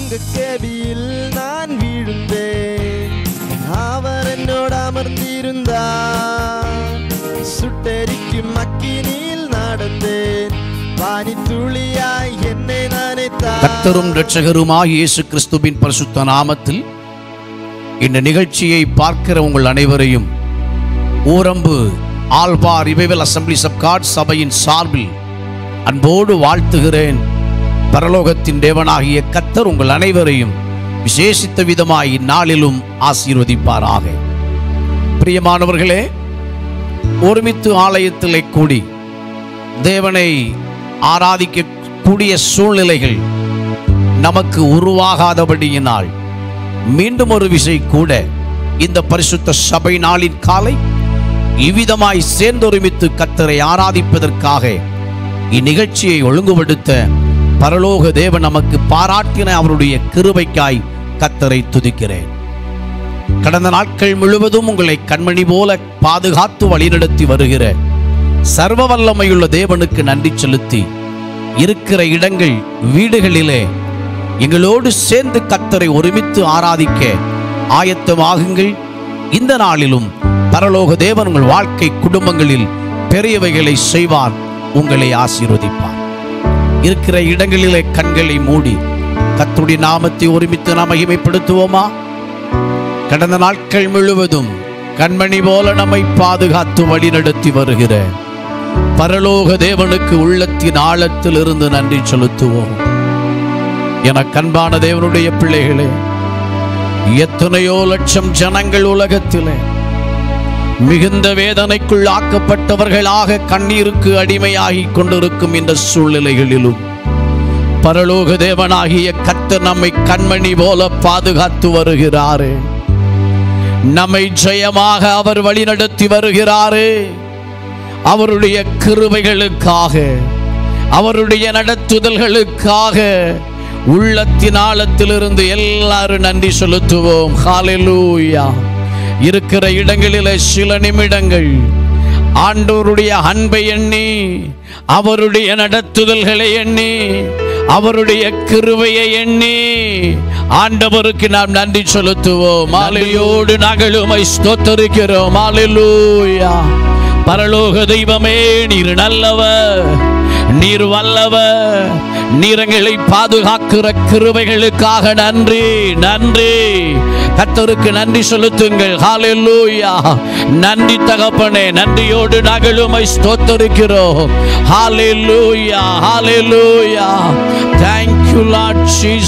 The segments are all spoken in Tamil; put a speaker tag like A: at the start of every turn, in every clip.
A: தங்க கேபியில் நான் வீழ்ந்தேன் அவர் என்னோடு அமர்ந்திருந்தார் சுட்டெரிக்கும் அக்கினியில் நடந்தேன் பானி துளியாய் என்னை நினைத்தார்
B: கர்த்தரும் இரட்சகருமாய் இயேசு கிறிஸ்துவின் பரிசுத்த நாமத்தில் இந்த நிகழ்ச்சியை பார்க்கிற உங்கள் அனைவரையும் Oorambu alpha revival assemblies of God சபையின் சார்பில் அன்போடு வாழ்த்துகிறேன் பரலோகத்தின் தேவனாகிய கர்த்தர் உங்கள் அனைவரையும் விசேஷித்த விதமாய் இந்நாளிலும் ஆசீர்வதிப்பாராக பிரியமானவர்களே ஒருமித்து ஆலயத்திலே கூடி தேவனை ஆராதிக்க கூடிய சூழ்நிலைகள் நமக்கு உருவாகாதபடியினால் மீண்டும் ஒரு விசை கூட இந்த பரிசுத்த சபை நாளின் காலை இவ்விதமாய் சேர்ந்தொருமித்து கத்தரை ஆராதிப்பதற்காக இந்நிகழ்ச்சியை ஒழுங்குபடுத்த பரலோக தேவன் நமக்கு பாராட்டின அவருடைய கிருபைக்காய் கத்தரை துதிக்கிறேன் கடந்த நாட்கள் முழுவதும் உங்களை கண்மணி போல பாதுகாத்து வழிநடத்தி வருகிற சர்வ வல்லமையுள்ள தேவனுக்கு நன்றி செலுத்தி இருக்கிற இடங்கள் வீடுகளிலே எங்களோடு சேர்ந்து கத்தரை ஒருமித்து ஆராதிக்க ஆயத்தமாகுங்கள் இந்த நாளிலும் பரலோக தேவன் உங்கள் வாழ்க்கை குடும்பங்களில் பெரியவைகளை செய்வார் உங்களை ஆசீர்வதிப்பார் இருக்கிற இடங்களிலே கண்களை மூடி கர்த்தருடைய நாமத்தை ஒருமித்து நாம் மகிமைப்படுத்துவோமா கடந்த நாட்கள் முழுவதும் கண்மணி போல நம்மை பாதுகாத்து வழிநடத்தி வருகிற பரலோக தேவனுக்கு உள்ளத்தின் ஆழத்தில் இருந்து நன்றி செலுத்துவோம் என கண்பான தேவனுடைய பிள்ளைகளே எத்தனையோ லட்சம் ஜனங்கள் உலகத்திலே மிகுந்த வேதனைக்குள் ஆக்கப்பட்டவர்களாக கண்ணீருக்கு அடிமையாகி கொண்டிருக்கும் இந்த சூழ்நிலைகளிலும் பரலோக தேவனாகிய கர்த்தர் நம்மை கண்மணி போல பாதுகாத்து வருகிறாரே நம்மை ஜெயமாக அவர் வழிநடத்தி வருகிறாரே அவருடைய கிருபைகளுக்காக அவருடைய நடத்துதல்களுக்காக உள்ளத்தின் ஆழத்திலிருந்து எல்லாரும் நன்றி செலுத்துவோம் ஹalleluya இருக்கிற இடங்களிலே சில நிமிடங்கள் ஆண்டவருடைய அன்பை எண்ணி அவருடைய நடத்துதல்களை எண்ணி அவருடைய கிருபையை எண்ணி ஆண்டவருக்கு நாம் நன்றி செலுத்துவோம் மாலையோடு நகழுமை ஸ்தோத்தரிக்கிறோம் மாலையூயா பரலோக தெய்வமே நீர் நல்லவர் நீர் வல்லவர் நீரங்களை பாதுகாக்கிற கிருபைகளுக்காக நன்றி நன்றி கர்த்தருக்கு நன்றி செலுத்துங்கள் ஹalleluya நன்றி தகப்பனே நன்றியோடு நகழுமை ஸ்தோத்தரிக்கிறோம் ஹalleluya ஹalleluya thank you lord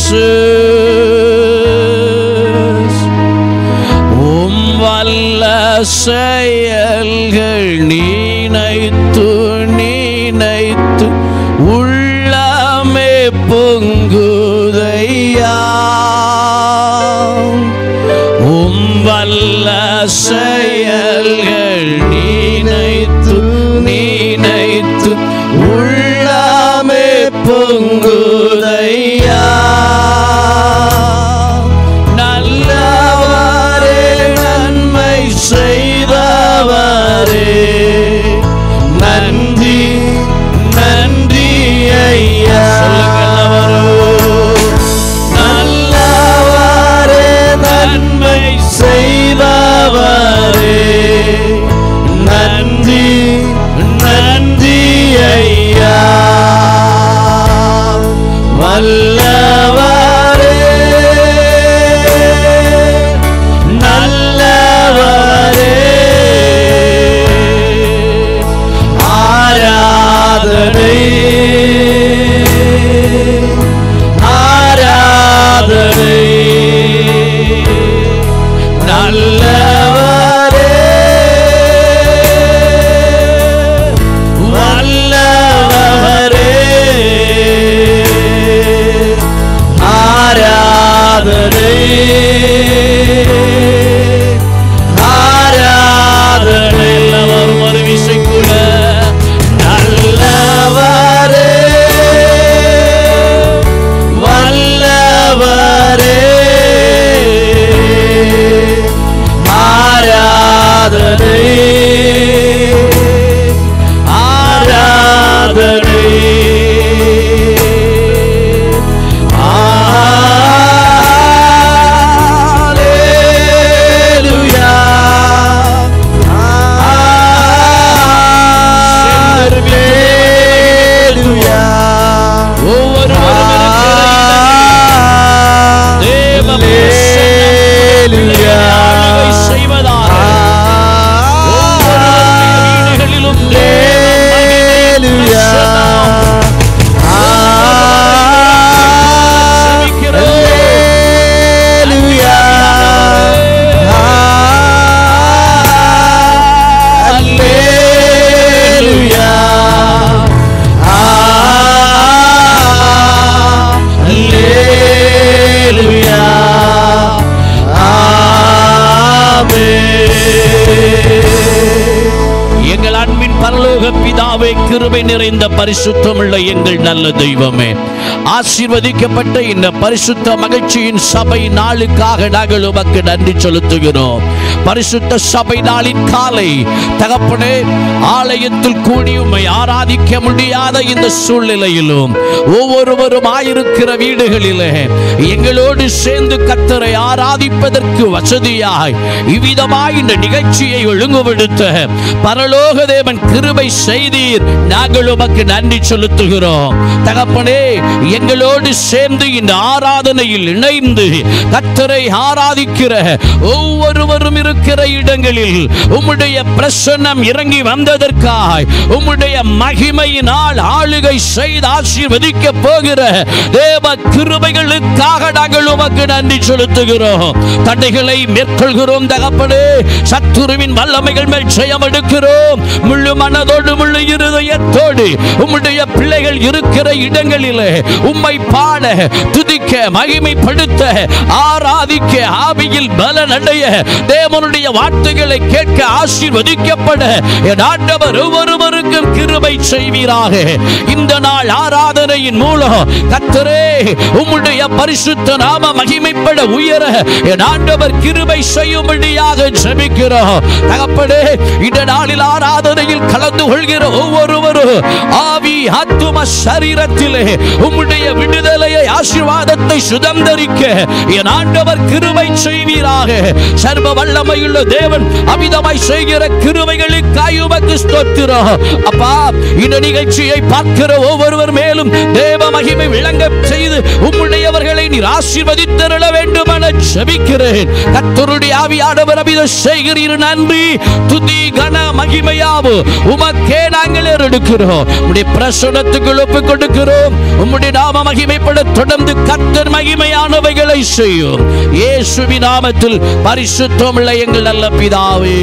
B: jesus உம் வல்ல செயல்கள் நீனைத்து நீனைத்து உள்ளமே பொங்குதையா உம் வல்ல செயல்கள் நீனைத்து நீனைத்து உள்ளமே பொங்குதையா நல்லவரே நன்மை செய்தவரே நன்றி நன்றி ஐயா நல்லவரே நன்மை செய்தவரே இயேசுவே கிருபை நிறைந்த பரிசுத்தமுள்ள எங்கள் நல்ல தெய்வமே ஆசீர்வதிக்கப்பட்ட இந்த பரிசுத்த மகிழ்ச்சியின் சபை நாளுக்காக நாங்கள் உமக்கு நன்றி செலுத்துகிறோம் பரிசுத்த சபை நாளின் காலை தகப்பனே ஆலயத்தில் கூடி உம்மை ஆராதிக்க முடியாத இந்த சூழ்நிலையிலும் ஒவ்வொருவரும் ஆயிருக்கிற வீடுகளிலே எங்களோடு சேர்ந்து கத்தரை ஆராதிப்பதற்கு வசதியாய் இவ்விதமாய் இந்த நிகழ்ச்சியை ஒழுங்குபடுத்த பரலோக தேவன் கிருபை செய்தீர் நாங்கள் உமக்கு நன்றி செலுத்துகிறோம் தகப்பனே எங்களோடு சேர்ந்து இந்த ஆராதனையில் இணைந்து கத்தரை ஆராதிக்கிற ஒவ்வொருவரும் இருக்கிற இடங்களில் உம்முடைய பிரசன்னம் இறங்கி வந்ததற்காய் உம்முடைய மகிமையினால் ஆளுகை செய்து ஆசீர்வதிக்க போகிற தேவ கிருபைகளுக்காக நாங்கள் உமக்கு நன்றி செலுத்துகிறோம் தடைகளை மேற்கொள்கிறோம் தகப்பனே சத்துருவின் வல்லமைகள் மேல் ஜெயம் எடுக்கிறோம் முழு மனதோடு முழு இருதயத்தோடு உம்முடைய பிள்ளைகள் இருக்கிற இடங்களிலே உம்மை பாட துதிக்க மகிமைப்படுத்த ஆராதிக்க ஆவியில் பலன் அடைய தேவனுடைய வார்த்தைகளை கேட்க ஆசீர்வதிக்கப்பட என் ஆண்டவர் ஒவ்வொருவருக்கும் கிருபை செய்வீராக இந்த நாள் ஆராதனையின் மூலம் கத்தரே உம்முடைய பரிசுத்த நாம மகிமைப்பட உயர என் ஆண்டவர் கிருபை செய்யும்படியாக ஜெபிக்கிறோம் தகப்படே இந்த நாளில் ஆராதனையில் கலந்து கொள்கிற ஒவ்வொருவரும் ஆவி ஆத்தும சரீரத்திலே உம்முடைய விடுதலையை ஆசீர்வாதத்தை சுதந்தரிக்க என் ஆண்டவர் கிருபை செய்வீராக சர்வ வல்லமையுள்ள தேவன் அமிதமாய் செய்கிற கிருபைகளுக்காய் உமக்கு ஸ்தோத்திரம் அப்பா இந்த நிகழ்ச்சியை பார்க்கிற ஒவ்வொருவர் மேலும் தேவ மகிமை விளங்க செய்து உம்முடையவர்களை நீர் ஆசீர்வதித்தருள வேண்டும் என ஜெபிக்கிறேன் கர்த்தருடைய ஆவியானவர் அமித செய்கிறீர் நன்றி துதி கன மகிமையாவு உமக்கே நாங்கள் எடுக்கிறோம் உம்முடைய பிரசனத்துக்குள் ஒப்புக் கொடுக்கிறோம் உம்முடைய நாம மகிமைப்பட தொடர்ந்து கர்த்தர் மகிமையானவைகளை செய்யும் இயேசுவின் நாமத்தில் பரிசுத்தமுள்ள எங்கள் நல்ல பிதாவே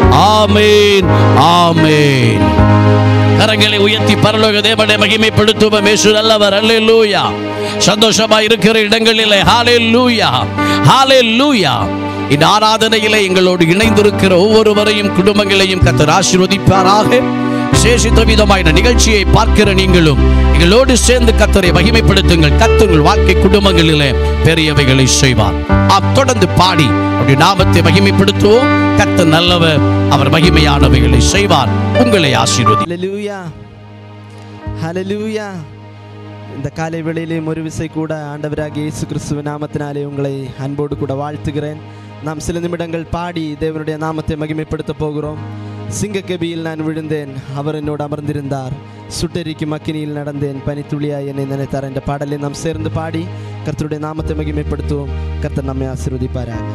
B: ஆமென் ஆமென் கரங்களை உயர்த்தி பரலோக தேவனை மகிமைப்படுத்துவோம் இயேசு நல்லவர் அல்லேலூயா சந்தோஷமா இருக்கிற இடங்களிலே ஹalleluya ஹalleluya இந்த ஆராதனையிலே எங்களோடு இணைந்திருக்கிற ஒவ்வொருவரையும் குடும்பங்களையும் கத்தர் ஆசீர்வதிப்பாராக விசேஷித்த விதமாய் இந்த நிகழ்ச்சியை பார்க்கிற நீங்களும் எங்களோடு சேர்ந்து கத்தரை மகிமைப்படுத்துங்கள் கத்துங்கள் வாழ்க்கை குடும்பங்களிலே பெரியவைகளை செய்வார் ஆம் தொடர்ந்து பாடி அப்படி நாமத்தை மகிமைப்படுத்துவோம் கத்த நல்லவர் அவர் மகிமையானவைகளை செய்வார் உங்களை ஆசீர்வதி
A: ஹalleluya ஹalleluya இந்த காலை வேளையிலேயும் ஒரு விசை கூட ஆண்டவராகிய இயேசு கிறிஸ்துவ நாமத்தினாலே உங்களை அன்போடு கூட வாழ்த்துகிறேன் நாம் சில நிமிடங்கள் பாடி தேவனுடைய நாமத்தை மகிமைப்படுத்த போகிறோம் சிங்கக்கபியில் நான் விழுந்தேன் அவர் என்னோடு அமர்ந்திருந்தார் சுட்டெரிக்கும் அக்கினியில் நடந்தேன் பனித்துளியாய் என்னை நினைத்தார் என்ற பாடலை நாம் சேர்ந்து பாடி கர்த்தருடைய நாமத்தை மகிமைப்படுத்துவோம் கர்த்தர் நம்மை ஆசீர்வதிப்பாராக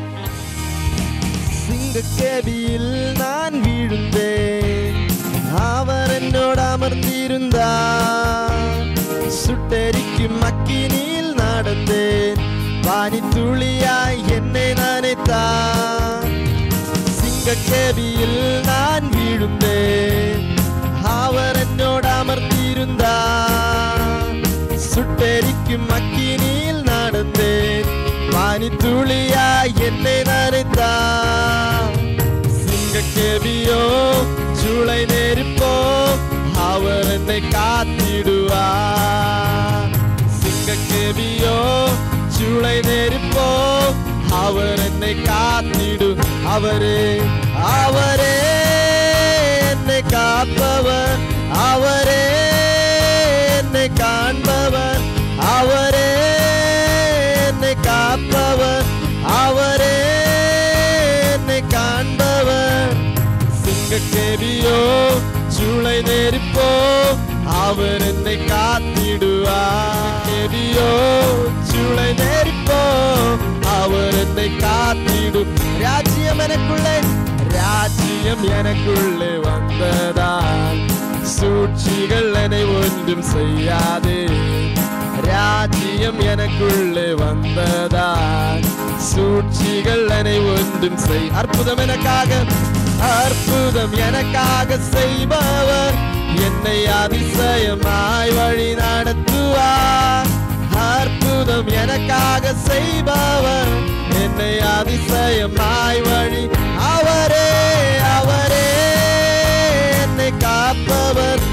A: சிங்கக்கேபியில் நான் வீழ்ந்தேன் அவர் என்னோடு அமர்ந்திருந்தார் சுட்டெரிக்கும் அக்கினியில் நடந்தேன் வானி துளியாய் என்னை நினைத்தார் சிங்கக்கேபியில் நான் வீழ்ந்தேன் அவர் என்னோடு அமர்ந்திருந்தார் சுட்டெரிக்கும் அக்கினியில் நடந்தேன் வானி துளியாய் என்னை நனைத்தார் சிங்கக்கேபியோ சூளை நெருப்போ அவர் என்னை காத்திடுவார் சிங்கக்கேபியோ சூளை நெருப்போ அவர் என்னை காத்திடு அவரே அவரே என்னை காப்பவர் அவரே என்னை காண்பவர் அவரே என்னை காப்பவர் அவரே என்னை காண்பவர் சிங்கக்கேபியோ சூளை நெருப்போ அவர் என்னை காத்திடுவார் கேபியோ சூளை நெருப்போ அவர் என்னை காத்திடு ராஜ்யம் எனக்குள்ளே ராஜ்யம் எனக்குள்ளே வந்ததால் சூழ்ச்சிகள் என்னை ஒன்றும் செய்யாதே ராஜ்யம் எனக்குள்ளே வந்ததால் சூழ்ச்சிகள் என்னை ஒன்றும் செய் அற்புதம் எனக்காக அற்புதம் எனக்காக செய்பவர் என்னை அதிசயமாய் வழி நடத்துவார் அற்புதம் எனக்காக செய்பவர் என்னை அதிசயமாய் வழி அவரே அவரே என்னை காப்பவர்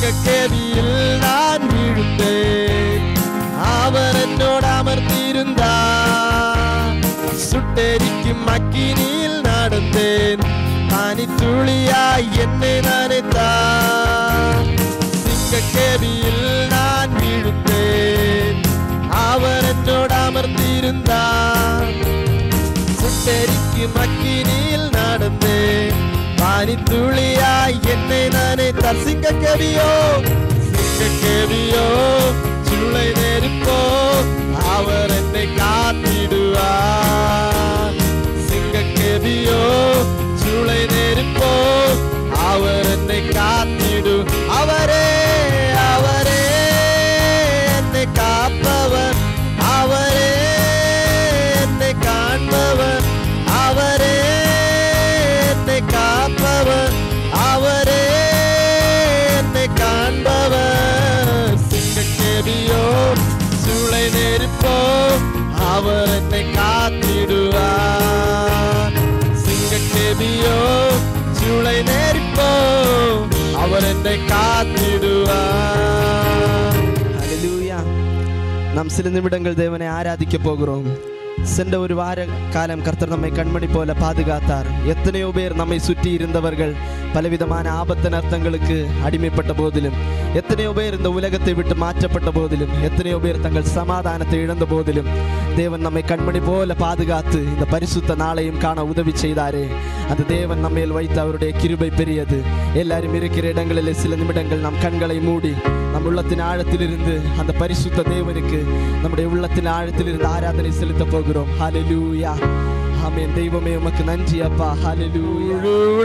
A: சிங்கக்கேதியில் நான் விழுந்தேன் அவர் என்னோடு அமர்ந்திருந்தார் சுட்டெரிக்கும் அக்கினியில் நடந்தேன் பனி துளியாய் என்னை நனைத்தார் சிங்கக்கேதியில் நான் விழுந்தேன் அவர் என்னோடு அமர்ந்திருந்தார் சுட்டெரிக்கும் அக்கினியில் நடந்தேன் பனி துளியாய் என்னை நனைத்தார் சிங்கக்கேவியோ சிங்கக்கேவியோ சுளை நெருப்போ அவர் என்னை காத்திடுவார் சிங்கக்கேவியோ சுளை நெருப்போ அவர் என்னை காத்திடு அவரே அவரே என்னை காப்பவர் அவரே என்னை காண்பவர் அவரே என்னை காப்பவர் அவரே என்னை காண்பவர் சிங்கக்கேவியோ சூளை நெருப்போ அவர் என்னை காத்திடுவார் சிங்கக்கேவியோ சூளை நெருப்போ அவர் என்னை காத்திடுவார் ஹalleluya நாம் சில நிமிடங்கள் தேவனை ஆராதிக்க போகிறோம் சென்ற ஒரு வார காலம் கர்த்தர் நம்மை கண்மணி போல பாதுகாத்தார் எத்தனையோ பேர் நம்மை சுற்றி இருந்தவர்கள் பலவிதமான ஆபத்து நர்த்தங்களுக்கு அடிமைப்பட்ட போதிலும் எத்தனையோ பேர் இந்த உலகத்தை விட்டு மாற்றப்பட்ட போதிலும் எத்தனையோ பேர் தங்கள் சமாதானத்தை இழந்த போதிலும் தேவன் நம்மை கண்மணி போல பாதுகாத்து இந்த பரிசுத்த நாளையும் காண உதவி செய்தாரே அந்த தேவன் நம்மேல் வைத்த அவருடைய கிருபை பெரியது எல்லாரும் இருக்கிற இடங்களில் சில நிமிடங்கள் நம் கண்களை மூடி நம் உள்ளத்தின் ஆழத்திலிருந்து அந்த பரிசுத்த தேவனுக்கு நம்முடைய உள்ளத்தின் ஆழத்திலிருந்து ஆராதனை செலுத்த போகிறோம் ஹalleluya ஆமென் தெய்வமே உமக்கு நன்றி அப்பா ஹalleluya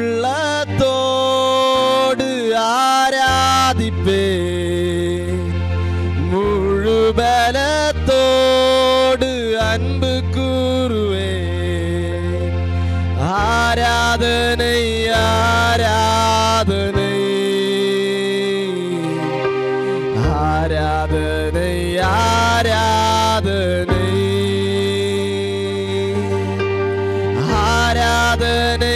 A: உள்ளத்தோடு ஆராதிப்பே முழு பலத்தோடு அன்பு கூறுவே ஆராதனை ஆராதனை ஆராதனை ஆராதனை ஆராதனை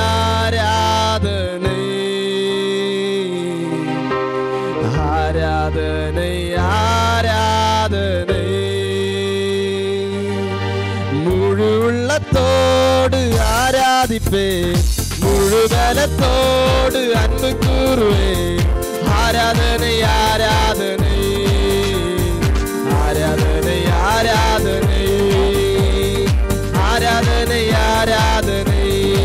A: ஆராதனை ஆராதனை ஆராதனை முழு உள்ளத்தோடு ஆராதிப்பேன் முழு பலத்தோடு அன்பு கூறுவேன் ஆராதனை ஆராதனை ஆராதனை ஆராதனை ஆராதனை ஆராதனை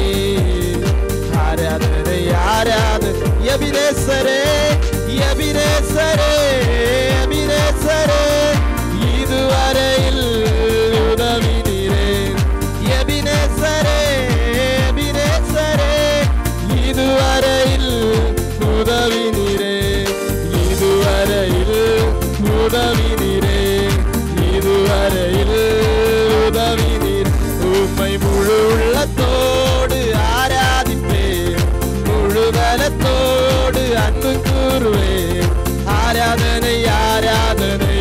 A: ஆராதனை ஆராதனை எபிரேசரே எபிரேசரே எபிரேசரே இதுவரையில் உதவினீரே எபினேசரே எபினேசரே இதுவரையில் உதவினீரே இதுவரையில் உதவினீரே இதுவரையில் உதவினீர் உம்மை முழு உள்ளத்தோடு ஆராதிப்பேன் முழு பலத்தோடு அன்பு கூறுவேன் ஆராதனை ஆராதனை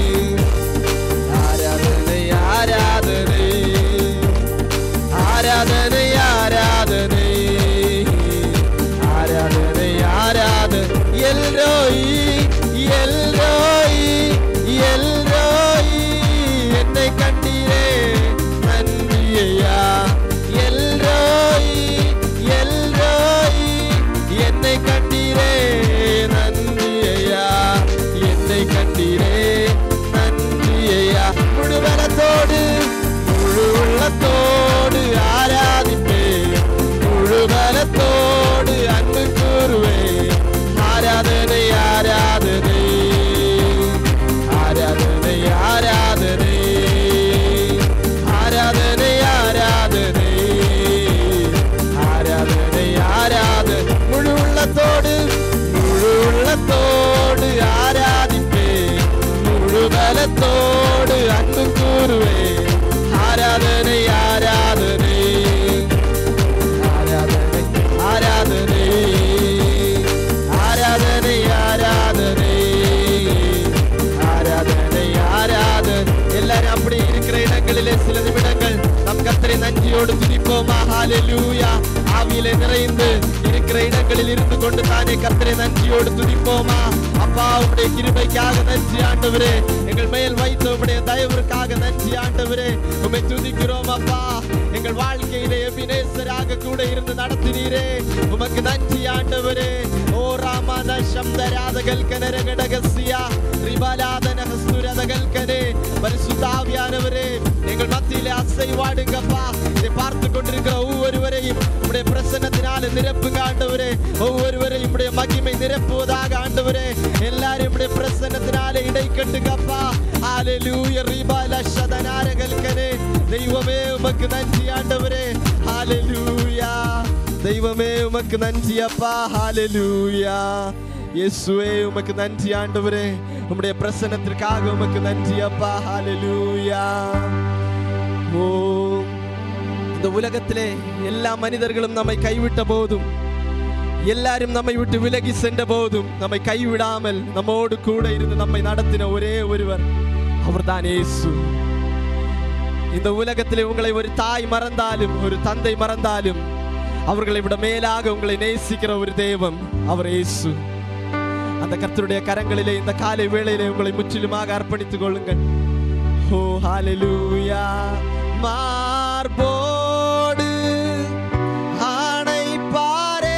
A: ஆராதனை ஆராதனை ஆராதனை ஆராதனை ஆராதனை ஆராதனை எல்ரோயி எல்ரோயி எல்ரோயி என்னை கண்டீரே நன்றி ஐயா எல்ரோயி எல்ரோயி என்னை கண்டீரே நன்றி ஐயா என்னை கண்டீரே நன்றி ஐயா முழு பலத்தோடு முழு உள்ளத்தோடு ஆராதிப்பேன் முழு பலத்தோடு அன்பு கூறுவேன் ஆராதனை ஆராதனை ஆராதனை ஆராதனை ஆராதனை ஆராதனை ஆராதனை ஆராதனை முழு உள்ளத்தோடு முழு உள்ளத்தோடு ஆராதிப்பேன் முழு பலத்தோடு அன்பு கூறுவேன் ஆராதனை ஆராதனை ஆராதனை ஆராதனை ஆராதனை ஆராதனை ஆராதனை ஆராதனை எல்லாரும் அப்படி இருக்கிற இடங்களிலே சில நிமிடங்கள் நம் கத்தரை நன்றியோடு துதிப்போமா ஹalleluya ஆவியிலே நிறைந்து இருக்கிற இடங்களில் இருந்து கொண்டு தானே கர்த்தரை நன்றியோடு துதிப்போமா அப்பா உம்முடைய கிருபைக்காக நன்றி ஆண்டவரே எங்கள் மேல் வைத்த உம்முடைய தயவிற்காக நன்றி ஆண்டவரே உம்மை துதிக்கிறோம் அப்பா எங்கள் வாழ்க்கையிலே எபினேசராக கூட இருந்து நடத்தினீரே உமக்கு நன்றி ஆண்டவரே ஓ ராமாத சப்தராத கல்கனர கடகசியா ரிபாலாதன ஹஸ்துரத கல்கனே பரிசுத்தாவியானவரே எங்கள் மத்தியிலே அசைவாடுங்கப்பா இதை பார்த்து கொண்டிருக்கிற ஒவ்வொருவரையும் உடைய பிரசன்னத்தினால நிரப்புங்க ஆண்டவரே ஒவ்வொருவரையும் உடைய மகிமை நிரப்புவதாக ஆண்டவரே எல்லாரும் உடைய பிரசன்னத்தினால இடை கட்டுங்கப்பா ஹalleluya ரிபால ஷதனார கல்கனே தெய்வமே உமக்கு நன்றி ஆண்டவரே ஹalleluya தெய்வமே உமக்கு நன்றி அப்பா ஹalleluya இயேசுவே உமக்கு நன்றி ஆண்டவரே உம்முடைய பிரசன்னத்திற்காக உமக்கு நன்றி அப்பா ஹalleluya ஓ இந்த உலகத்திலே எல்லா மனிதர்களும் நம்மை கைவிட்ட போதும் எல்லாரும் நம்மை விட்டு விலகி சென்ற போதும் நம்மை கைவிடாமல் நம்மோடு கூட இருந்து நம்மை நடத்தின ஒரே ஒருவர் அவர்தான் இயேசு இந்த உலகத்திலே உங்களை ஒரு தாய் மறந்தாலும் ஒரு தந்தை மறந்தாலும் அவர்களை விட மேலாக உங்களை நேசிக்கிற ஒரு தெய்வம் அவர் இயேசு அந்த கர்த்தருடைய கரங்களிலே இந்த காலை வேளையிலே உங்களை முற்றிலுமாக அர்ப்பணித்துக் கொள்ளுங்கள் ஓ ஹalleluya மார்போடு ஆணைப்பாரே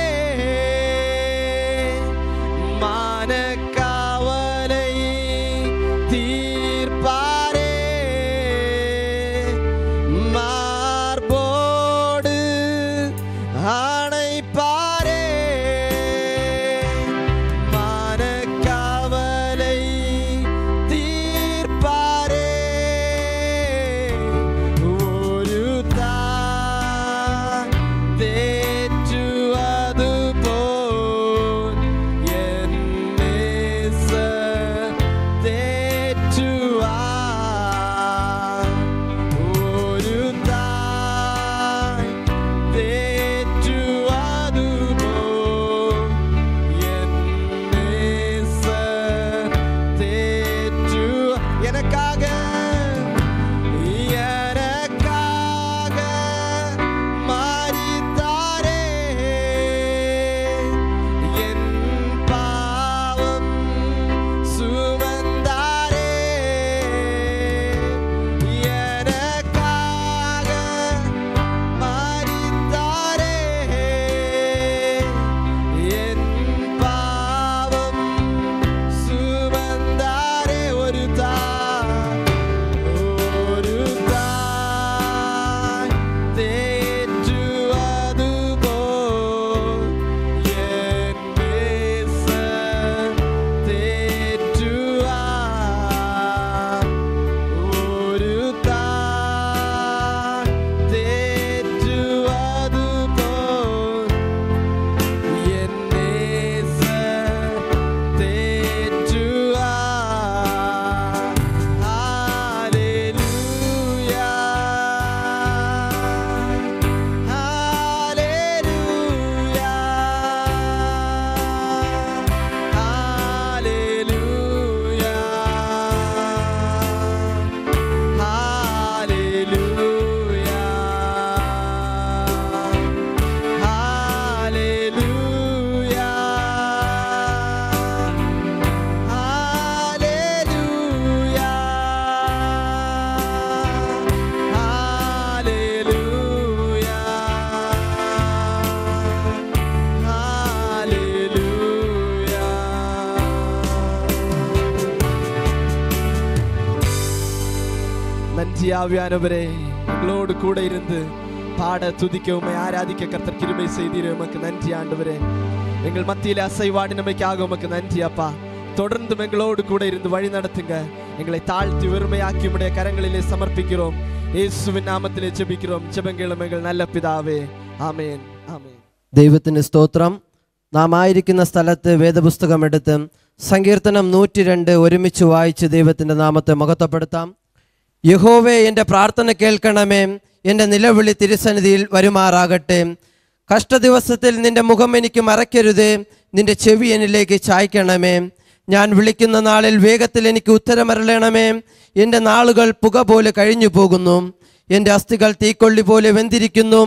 A: மானக்காவலை தீர்ப்பாரே மார்போடு ஆணைப்பாரே மானக்காவலை தீர்ப்பாரே ஒரு தாய் தேற்றுவது போல் என் நேசர் தேற்றுவார். ஒரு தாய் தேற்றுவது போல் என் நேசர் தேற்றுவார். எனக்காக எனக்காக மாறித்தாரே என் பாவம் சுமந்தாரே எனக்காக மாறித்தாரே என் பாவம் சுமந்தாரே ஒரு தாய் ஒரு தாய் தேற்றுவது போல் என் நேசர் தேற்றுவார். ஒரு தாய் தேற்றுவது போல் என் நேசர் தேற்றுவார். ஹalleluya. ஹalleluya. ஹalleluya. ஹalleluya. ஹalleluya. ஹalleluya. ஹalleluya. ஹalleluya. நன்றி ஆவியானவரே எங்களோடு கூட இருந்து பாட துதிக்க உம்மை ஆராதிக்க கர்த்தர் கிருபை செய்தீரே உமக்கு நன்றி ஆண்டவரே எங்கள் மத்தியிலே அசைவாடினமைக்காக உமக்கு நன்றி அப்பா தொடர்ந்து எங்களோடு கூட இருந்து வழி நடத்துங்க எங்களை தாழ்த்தி வெறுமையாக்கி உடைய கரங்களிலே சமர்ப்பிக்கிறோம் இயேசுவின் நாமத்திலே ஜெபிக்கிறோம் ஜெபங்களும் எங்கள் நல்ல பிதாவே ആമേൻ ആമേൻ
C: ദൈവത്തിന് സ്തോത്രം നാം ആയിരിക്കുന്ന സ്ഥലത്ത് വേദപുസ്തകം എടുത്ത് സങ്കീർത്തനം നൂറ്റി രണ്ട് ഒരുമിച്ച് വായിച്ച് ദൈവത്തിൻ്റെ നാമത്തെ മഹത്വപ്പെടുത്താം യഹോവേ എൻ്റെ പ്രാർത്ഥന കേൾക്കണമേ എൻ്റെ നിലവിളി തിരുസന്നിധിയിൽ വരുമാറാകട്ടെ കഷ്ടദിവസത്തിൽ നിന്റെ മുഖം എനിക്ക് മറയ്ക്കരുതേ നിന്റെ ചെവി എന്നിലേക്ക് ചായ്ക്കണമേ ഞാൻ വിളിക്കുന്ന നാളിൽ വേഗത്തിൽ എനിക്ക് ഉത്തരമരളണമേ എൻ്റെ നാളുകൾ പുക പോലെ കഴിഞ്ഞു പോകുന്നു എൻ്റെ അസ്ഥികൾ തീക്കൊള്ളി പോലെ വെന്തിരിക്കുന്നു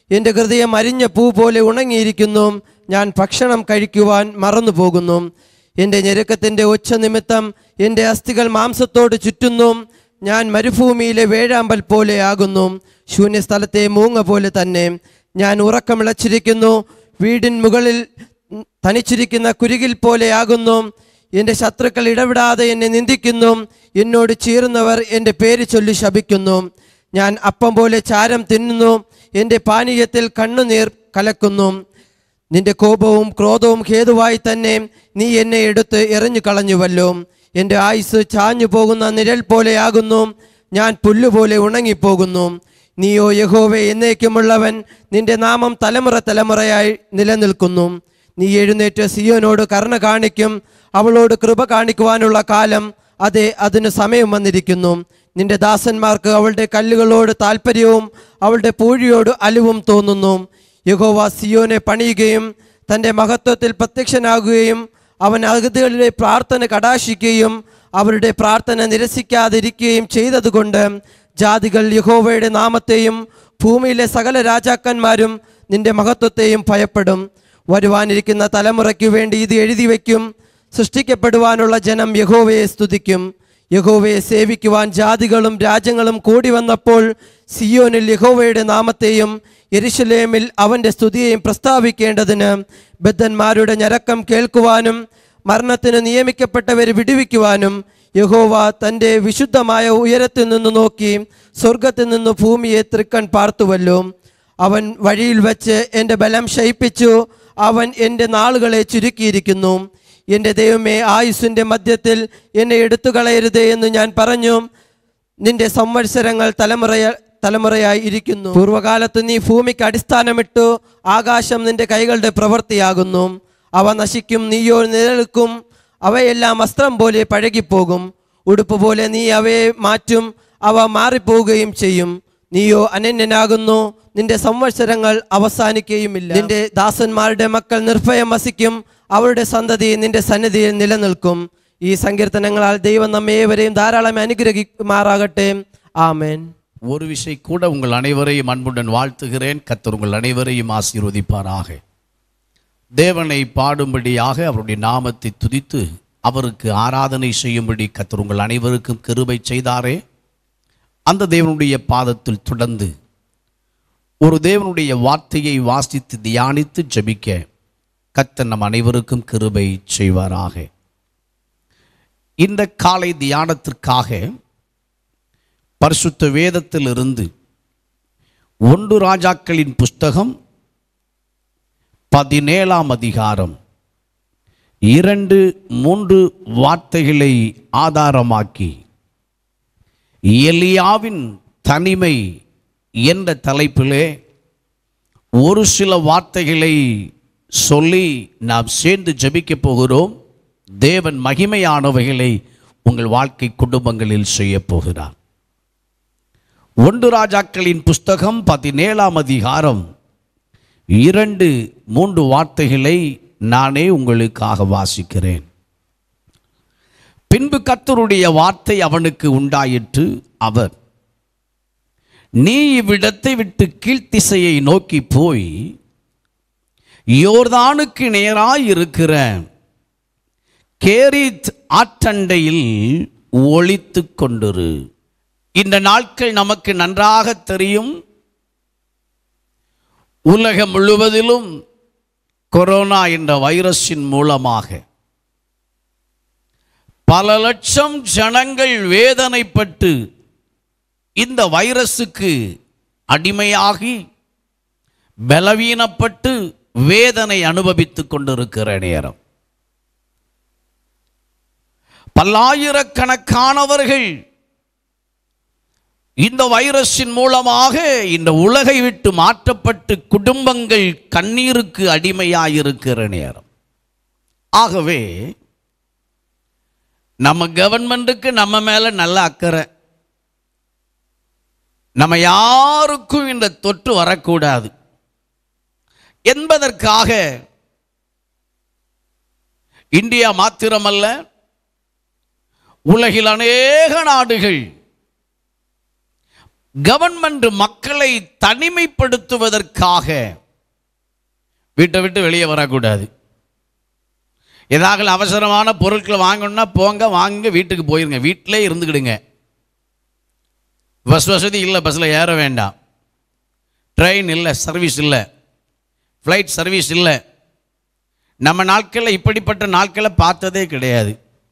C: എൻ്റെ ഹൃദയം അരിഞ്ഞ പൂ പോലെ ഉണങ്ങിയിരിക്കുന്നു ഞാൻ ഭക്ഷണം കഴിക്കുവാൻ മറന്നു പോകുന്നു എൻ്റെ ഞെരുക്കത്തിൻ്റെ ഒച്ച നിമിത്തം എൻ്റെ അസ്ഥികൾ മാംസത്തോട് ചുറ്റുന്നു ഞാൻ മരുഭൂമിയിലെ വേഴാമ്പൽ പോലെ ആകുന്നു ശൂന്യസ്ഥലത്തെ മൂങ്ങ പോലെ തന്നെ ഞാൻ ഉറക്കമിളച്ചിരിക്കുന്നു വീടിൻ മുകളിൽ തനിച്ചിരിക്കുന്ന കുരുകിൽ പോലെയാകുന്നു എൻ്റെ ശത്രുക്കൾ ഇടപെടാതെ എന്നെ നിന്ദിക്കുന്നു എന്നോട് ചീറുന്നവർ എൻ്റെ പേര് ചൊല്ലി ശപിക്കുന്നു ഞാൻ അപ്പം പോലെ ചാരം തിന്നുന്നു എൻ്റെ പാനീയത്തിൽ കണ്ണുനീർ കലക്കുന്നു നിന്റെ കോപവും ക്രോധവും ഹേതുവായി തന്നെ നീ എന്നെ എടുത്ത് എറിഞ്ഞു കളഞ്ഞുവല്ലോ എൻ്റെ ആയുസ് ചാഞ്ഞു പോകുന്ന നിഴൽ പോലെയാകുന്നു ഞാൻ പുല്ലുപോലെ ഉണങ്ങിപ്പോകുന്നു നീയോ യഹോവേ എന്നേക്കുമുള്ളവൻ നിന്റെ നാമം തലമുറ തലമുറയായി നിലനിൽക്കുന്നു നീ എഴുന്നേറ്റ് സിയോനോട് കരുണ കാണിക്കും അവളോട് കൃപ കാണിക്കുവാനുള്ള കാലം അതെ അതിന് സമയം വന്നിരിക്കുന്നു നിന്റെ ദാസന്മാർക്ക് അവളുടെ കല്ലുകളോട് താല്പര്യവും അവളുടെ പൂഴിയോട് അലിവും തോന്നുന്നു യഹോവ സിയോനെ പണിയുകയും തൻ്റെ മഹത്വത്തിൽ പ്രത്യക്ഷനാകുകയും അവൻ അഗതികളുടെ പ്രാർത്ഥന കടാശിക്കുകയും അവരുടെ പ്രാർത്ഥന നിരസിക്കാതിരിക്കുകയും ചെയ്തതുകൊണ്ട് ജാതികൾ യഹോവയുടെ നാമത്തെയും ഭൂമിയിലെ സകല രാജാക്കന്മാരും നിന്റെ മഹത്വത്തെയും ഭയപ്പെടും വരുവാനിരിക്കുന്ന തലമുറയ്ക്കു വേണ്ടി ഇത് എഴുതി വയ്ക്കും സൃഷ്ടിക്കപ്പെടുവാനുള്ള ജനം യഹോവയെ സ്തുതിക്കും യഹോവയെ സേവിക്കുവാൻ ജാതികളും രാജ്യങ്ങളും കൂടി വന്നപ്പോൾ സിയോനിൽ യഹോവയുടെ നാമത്തെയും യെരുശലേമിൽ അവൻ്റെ സ്തുതിയെയും പ്രസ്താവിക്കേണ്ടതിന് ബദ്ധന്മാരുടെ ഞരക്കം കേൾക്കുവാനും മരണത്തിന് നിയമിക്കപ്പെട്ടവരെ വിടുവിക്കുവാനും യഹോവ തൻ്റെ വിശുദ്ധമായ ഉയരത്തിൽ നിന്ന് നോക്കി സ്വർഗത്തിൽ നിന്ന് ഭൂമിയെ തൃക്കൺ പാർത്തുവല്ലോ അവൻ വഴിയിൽ വെച്ച് എൻ്റെ ബലം ശയിപ്പിച്ചു അവൻ എൻ്റെ നാളുകളെ ചുരുക്കിയിരിക്കുന്നു എൻ്റെ ദൈവമേ ആയുസ്സിൻ്റെ മധ്യത്തിൽ എന്നെ എടുത്തു കളയരുതേ എന്ന് ഞാൻ പറഞ്ഞു നിന്റെ സംവത്സരങ്ങൾ തലമുറയ തലമുറയായി ഇരിക്കുന്നു പൂർവകാലത്ത് നീ ഭൂമിക്ക് അടിസ്ഥാനമിട്ടു ആകാശം നിന്റെ കൈകളുടെ പ്രവൃത്തിയാകുന്നു അവ നശിക്കും നീയോ നിലനിൽക്കും അവയെല്ലാം വസ്ത്രം പോലെ പഴകിപ്പോകും ഉടുപ്പ് പോലെ നീ അവയെ മാറ്റും അവ മാറിപ്പോവുകയും ചെയ്യും നീയോ അനന്യനാകുന്നു നിന്റെ സംവത്സരങ്ങൾ അവസാനിക്കുകയുമില്ല നിന്റെ ദാസന്മാരുടെ മക്കൾ നിർഭയം വസിക്കും അവരുടെ സന്തതി നിന്റെ സന്നിധിയിൽ നിലനിൽക്കും ഈ സങ്കീർത്തനങ്ങളാൽ ദൈവം നമ്മെ ഏവരെയും ധാരാളം അനുഗ്രഹിക്കുമാറാകട്ടെ ആമേൻ
B: ஒரு விசை கூட உங்கள் அனைவரையும் அன்புடன் வாழ்த்துகிறேன் கத்தர் உங்கள் அனைவரையும் ஆசீர்வதிப்பாராக தேவனை பாடும்படியாக அவருடைய நாமத்தை துதித்து அவருக்கு ஆராதனை செய்யும்படி கத்தர் உங்கள் அனைவருக்கும் கிருபை செய்தாரே அந்த தேவனுடைய பாதத்தில் தொடர்ந்து ஒரு தேவனுடைய வார்த்தையை வாசித்து தியானித்து ஜெபிக்க கத்தர் நம் அனைவருக்கும் கிருபை செய்வாராக இந்த காலை தியானத்திற்காக பரிசுத்த வேதத்திலிருந்து ஒன்று ராஜாக்களின் புஸ்தகம் பதினேழாம் அதிகாரம் இரண்டு மூன்று வார்த்தைகளை ஆதாரமாக்கி எலியாவின் தனிமை என்ற தலைப்பிலே ஒரு சில வார்த்தைகளை சொல்லி நாம் சேர்ந்து ஜெபிக்கப் போகிறோம் தேவன் மகிமையானவைகளை உங்கள் வாழ்க்கை குடும்பங்களில் செய்யப் போகிறார் ஒன்று ராஜாக்களின் புஸ்தகம் பதினேழாம் அதிகாரம் இரண்டு மூன்று வார்த்தைகளை நானே உங்களுக்காக வாசிக்கிறேன் பின்பு கர்த்தருடைய வார்த்தை அவனுக்கு உண்டாயிற்று அவர் நீ இவ்விடத்தை விட்டு கீழ்த்திசையை நோக்கி போய் யோர்தானுக்கு நேராய் இருக்கிற கேரித் ஆற்றண்டையில் ஒளித்து கொண்டிரு இந்த நாட்கள் நமக்கு நன்றாக தெரியும் உலகம் முழுவதிலும் கொரோனா என்ற வைரஸின் மூலமாக பல லட்சம் ஜனங்கள் வேதனைப்பட்டு இந்த வைரஸுக்கு அடிமையாகி பலவீனப்பட்டு வேதனை அனுபவித்துக் கொண்டிருக்கிற நேரம் பல்லாயிரக்கணக்கானவர்கள் இந்த வைரஸின் மூலமாக இந்த உலகை விட்டு மாற்றப்பட்டு குடும்பங்கள் கண்ணீருக்கு அடிமையாயிருக்கிற நேரம் ஆகவே நம்ம கவர்மெண்ட்டுக்கு நம்ம மேல நல்ல அக்கறை நம்ம யாருக்கும் இந்த தொற்று வரக்கூடாது என்பதற்காக இந்தியா மாத்திரமல்ல உலகில் அநேக நாடுகள் கவர்மெண்ட் மக்களை தனிமைப்படுத்துவதற்காக வீட்டை விட்டு வெளியே வரக்கூடாது ஏதாவது அவசரமான பொருட்களை வாங்கணும்னா போங்க வாங்க வீட்டுக்கு போயிருங்க வீட்டிலே இருந்துக்கிடுங்க பஸ் வசதி இல்லை பஸ்ஸில் ஏற வேண்டாம் ட்ரெயின் இல்லை சர்வீஸ் இல்லை ஃப்ளைட் சர்வீஸ் இல்லை நம்ம நாட்களில் இப்படிப்பட்ட நாட்களை பார்த்ததே கிடையாது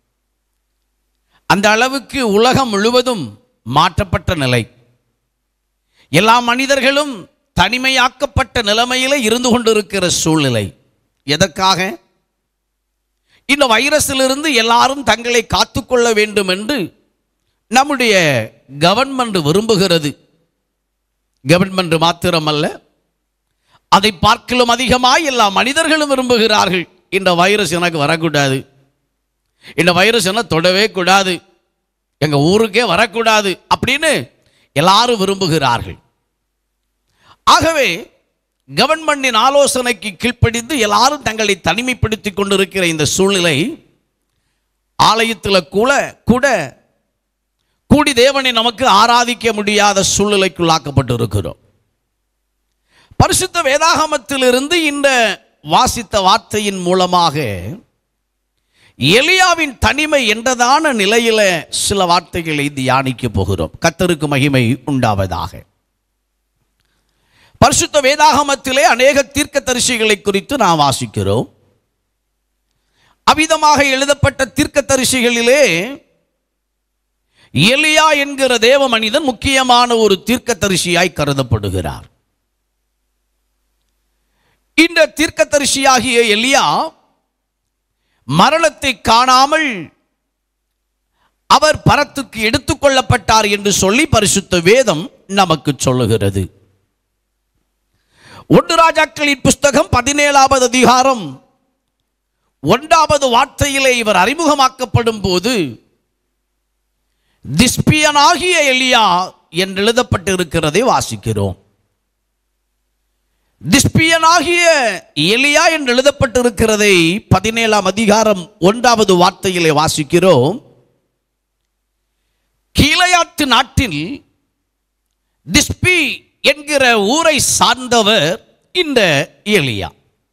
B: அந்த அளவுக்கு உலகம் முழுவதும் மாற்றப்பட்ட நிலை எல்லா மனிதர்களும் தனிமையாக்கப்பட்ட நிலைமையில இருந்து கொண்டிருக்கிற சூழ்நிலை எதற்காக இந்த வைரஸிலிருந்து எல்லாரும் தங்களை காத்துக்கொள்ள வேண்டும் என்று நம்முடைய கவர்மெண்ட் விரும்புகிறது கவர்மெண்ட் மாத்திரமல்ல அதை பார்க்கலும் அதிகமாக எல்லா மனிதர்களும் விரும்புகிறார்கள் இந்த வைரஸ் எனக்கு வரக்கூடாது இந்த வைரஸ் என்ன தொடவே கூடாது எங்க ஊருக்கே வரக்கூடாது அப்படின்னு எல்லாரும் விரும்புகிறார்கள் ஆகவே கவர்மெண்டின் ஆலோசனைக்கு கீழ்ப்படிந்து எல்லாரும் தங்களை தனிமைப்படுத்திக் கொண்டிருக்கிற இந்த சூழ்நிலை ஆலயத்தில் கூட கூட கூடி தேவனை நமக்கு ஆராதிக்க முடியாத சூழ்நிலைக்குள்ளாக்கப்பட்டு இருக்கிறோம் பரிசுத்த வேதாகமத்திலிருந்து இந்த வாசித்த வார்த்தையின் மூலமாக எலியாவின் தனிமை என்றதான நிலையில சில வார்த்தைகளை தியானிக்க போகிறோம் கத்தருக்கு மகிமை உண்டாவதாக பரிசுத்த வேதாகமத்திலே அநேக தீர்க்க தரிசிகளை குறித்து நாம் வாசிக்கிறோம் அவிதமாக எழுதப்பட்ட தீர்க்க தரிசிகளிலே எலியா என்கிற தேவ மனிதன் முக்கியமான ஒரு தீர்க்க தரிசியாய் கருதப்படுகிறார் இந்த தீர்க்க தரிசியாகிய எலியா மரணத்தை காணாமல் அவர் பரத்துக்கு எடுத்துக்கொள்ளப்பட்டார் என்று சொல்லி பரிசுத்த வேதம் நமக்கு சொல்லுகிறது ஒன்று ராஜாக்களின் புஸ்தகம் பதினேழாவது அதிகாரம் ஒன்றாவது வார்த்தையிலே இவர் அறிமுகமாக்கப்படும் போது திஸ்பியனாகிய எலியா என்று எழுதப்பட்டிருக்கிறதை வாசிக்கிறோம் திஸ்பியனாகிய எலியா என்று எழுதப்பட்டிருக்கிறதை பதினேழாம் அதிகாரம் ஒன்றாவது வார்த்தையிலே வாசிக்கிறோம் கீழையாத்து நாட்டில் திஸ்பி என்கிற ஊரை சார்ந்தவர் இந்த எலியா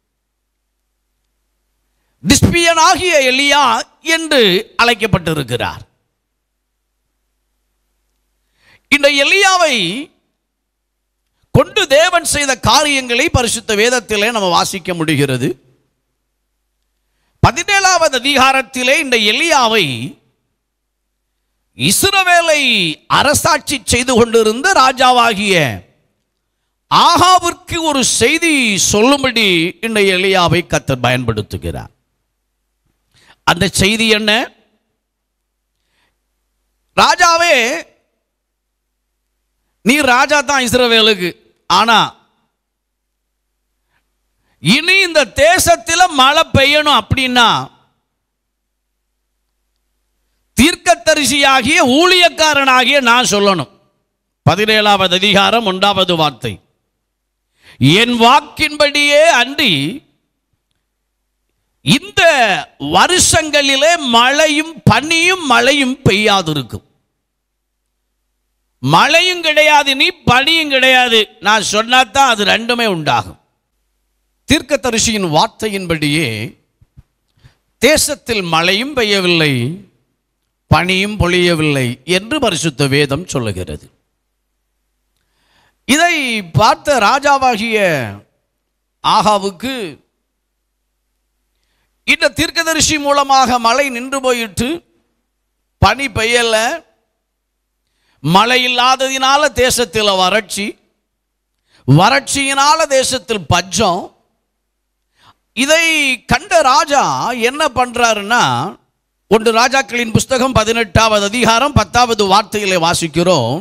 B: திஸ்பியனாகிய எலியா என்று அழைக்கப்பட்டிருக்கிறார் இந்த எலியாவை கொண்டு தேவன் செய்த காரியங்களை பரிசுத்த வேதத்திலே நம்ம வாசிக்க முடிகிறது பதினேழாவது அதிகாரத்திலே இந்த எலியாவை இஸ்ரவேலை அரசாட்சி செய்து கொண்டிருந்த ராஜாவாகிய ஆகாவிற்கு ஒரு செய்தி சொல்லும்படி இந்த எலியாவை கத்தர் பயன்படுத்துகிறார் அந்த செய்தி என்ன ராஜாவே நீ ராஜா தான் இஸ்ரவேலுக்கு ஆனா இனி இந்த தேசத்தில் மழை பெய்யணும் அப்படின்னா தீர்க்கத்தரிசியாகிய ஊழியக்காரனாகிய நான் சொல்லணும் பதினேழாவது அதிகாரம் ஒன்றாவது வார்த்தை என் வாக்கின்படியே அன்றி இந்த வருஷங்களிலே மழையும் பனியும் மழையும் பெய்யாதிருக்கும் மழையும் கிடையாது நீ பனியும் கிடையாது நான் சொன்னாதான் அது ரெண்டுமே உண்டாகும் தீர்க்கதரிசியின் வார்த்தையின்படியே தேசத்தில் மழையும் பெய்யவில்லை பனியும் பொழியவில்லை என்று பரிசுத்த வேதம் சொல்லுகிறது இதை பார்த்த ராஜாவாகிய ஆகாவுக்கு இந்த தீர்க்கதரிசி மூலமாக மழை நின்று போயிட்டு பனி பெய்யல மழை இல்லாததினால தேசத்தில் வறட்சி வறட்சியினால தேசத்தில் பஞ்சம் இதை கண்ட ராஜா என்ன பண்றாருன்னா ஒன்று ராஜாக்களின் புஸ்தகம் பதினெட்டாவது அதிகாரம் பத்தாவது வார்த்தையிலே வாசிக்கிறோம்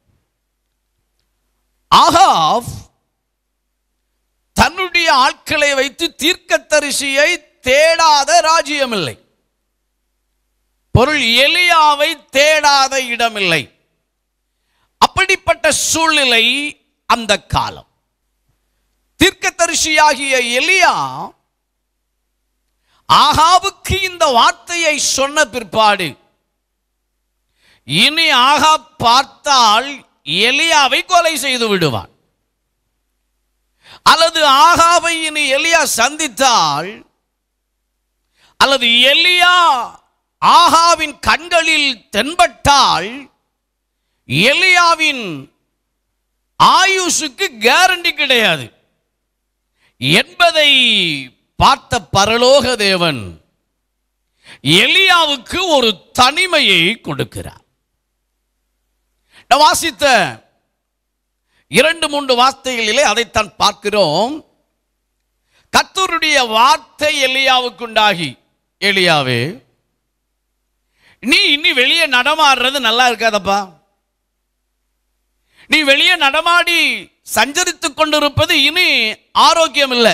B: ஆகாப் தன்னுடைய ஆட்களை வைத்து தீர்க்கத்தரிசியை தேடாத ராஜ்யமில்லை பொருள் எலியாவை தேடாத இடமில்லை அப்படிப்பட்ட சூழ்நிலை அந்த காலம் தீர்க்கதரிசியாகிய எலியா ஆகாவுக்கு இந்த வார்த்தையை சொன்ன பிற்பாடு இனி ஆகா பார்த்தால் எலியாவை கொலை செய்து விடுவான் அல்லது ஆகாவை இனி எலியா சந்தித்தால் அல்லது எலியா ஆகாவின் கண்களில் தென்பட்டால் எலியாவின் ஆயுஷுக்கு கேரண்டி கிடையாது என்பதை பார்த்த பரலோக தேவன் எலியாவுக்கு ஒரு தனிமையை கொடுக்கிறார் நான் வாசித்த இரண்டு மூன்று வார்த்தைகளிலே அதைத்தான் பார்க்கிறோம் கர்த்தருடைய வார்த்தை எலியாவுக்குண்டாகி எலியாவே நீ இனி வெளியே நடமாடுறது நல்லா இருக்காதப்பா நீ வெளியே நடமாடி சஞ்சரித்துக் கொண்டிருப்பது இனி ஆரோக்கியம் இல்லை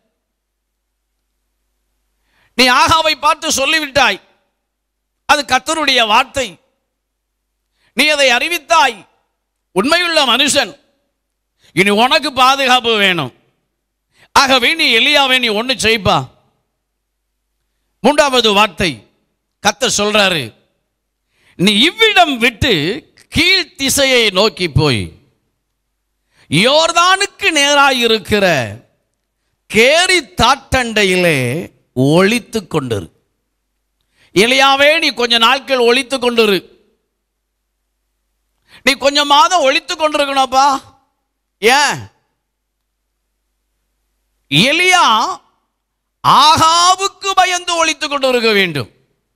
B: நீ ஆகாவை பார்த்து சொல்லிவிட்டாய் அது கர்த்தருடைய வார்த்தை நீ அதை அறிவித்தாய் உண்மையுள்ள மனுஷன் இனி உனக்கு பாதுகாப்பு வேணும் ஆகவே நீ எலியாவை நீ ஒன்று செய்ப்பா மூன்றாவது வார்த்தை கத்த சொல்றாரு நீ இவ்விடம் விட்டு கீழ் திசையை நோக்கி போய் யோர்தானுக்கு நேராயிருக்கிற கேரி தாட்டண்டையிலே ஒளித்து கொண்டிரு எலியாவே நீ கொஞ்ச நாட்கள் ஒளித்து கொண்டிரு நீ கொஞ்ச மாதம் ஒளித்து கொண்டிருக்கணும்ப்பா ஏன் எலியா ஆகாவுக்கு பயந்து ஒளித்துக் கொண்டிருக்க வேண்டும்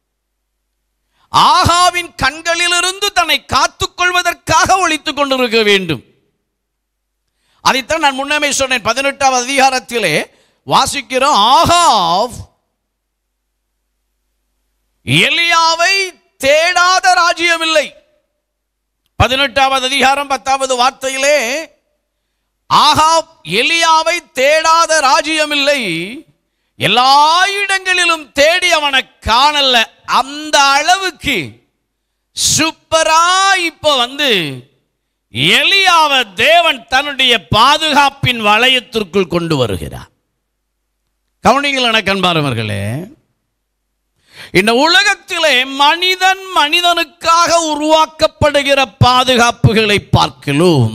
B: ஆகாவின் கண்களிலிருந்து தன்னை காத்துக் கொள்வதற்காக ஒளித்துக் கொண்டிருக்க வேண்டும் அதைத்தான் நான் முன்னமே சொன்னேன் பதினெட்டாம் அதிகாரத்திலே வாசிக்கிறோம் ஆகாவ் எலியாவை தேடாத ராஜ்யம் இல்லை பதினெட்டாவது அதிகாரம் பத்தாவது வார்த்தையிலே ஆகாப் எலியாவை தேடாத ராஜ்யம் இல்லை எல்லா இடங்களிலும் தேடி அவனை காணல அந்த அளவுக்கு சூப்பரா இப்ப வந்து எலியாவை தேவன் தன்னுடைய பாதுகாப்பின் வளையத்திற்குள் கொண்டு வருகிறார் கவனிங்கள் என கண்பாரவர்களே இந்த உலகத்திலே மனிதன் மனிதனுக்காக உருவாக்கப்படுகிற பாதுகாப்புகளை பார்க்கிலும்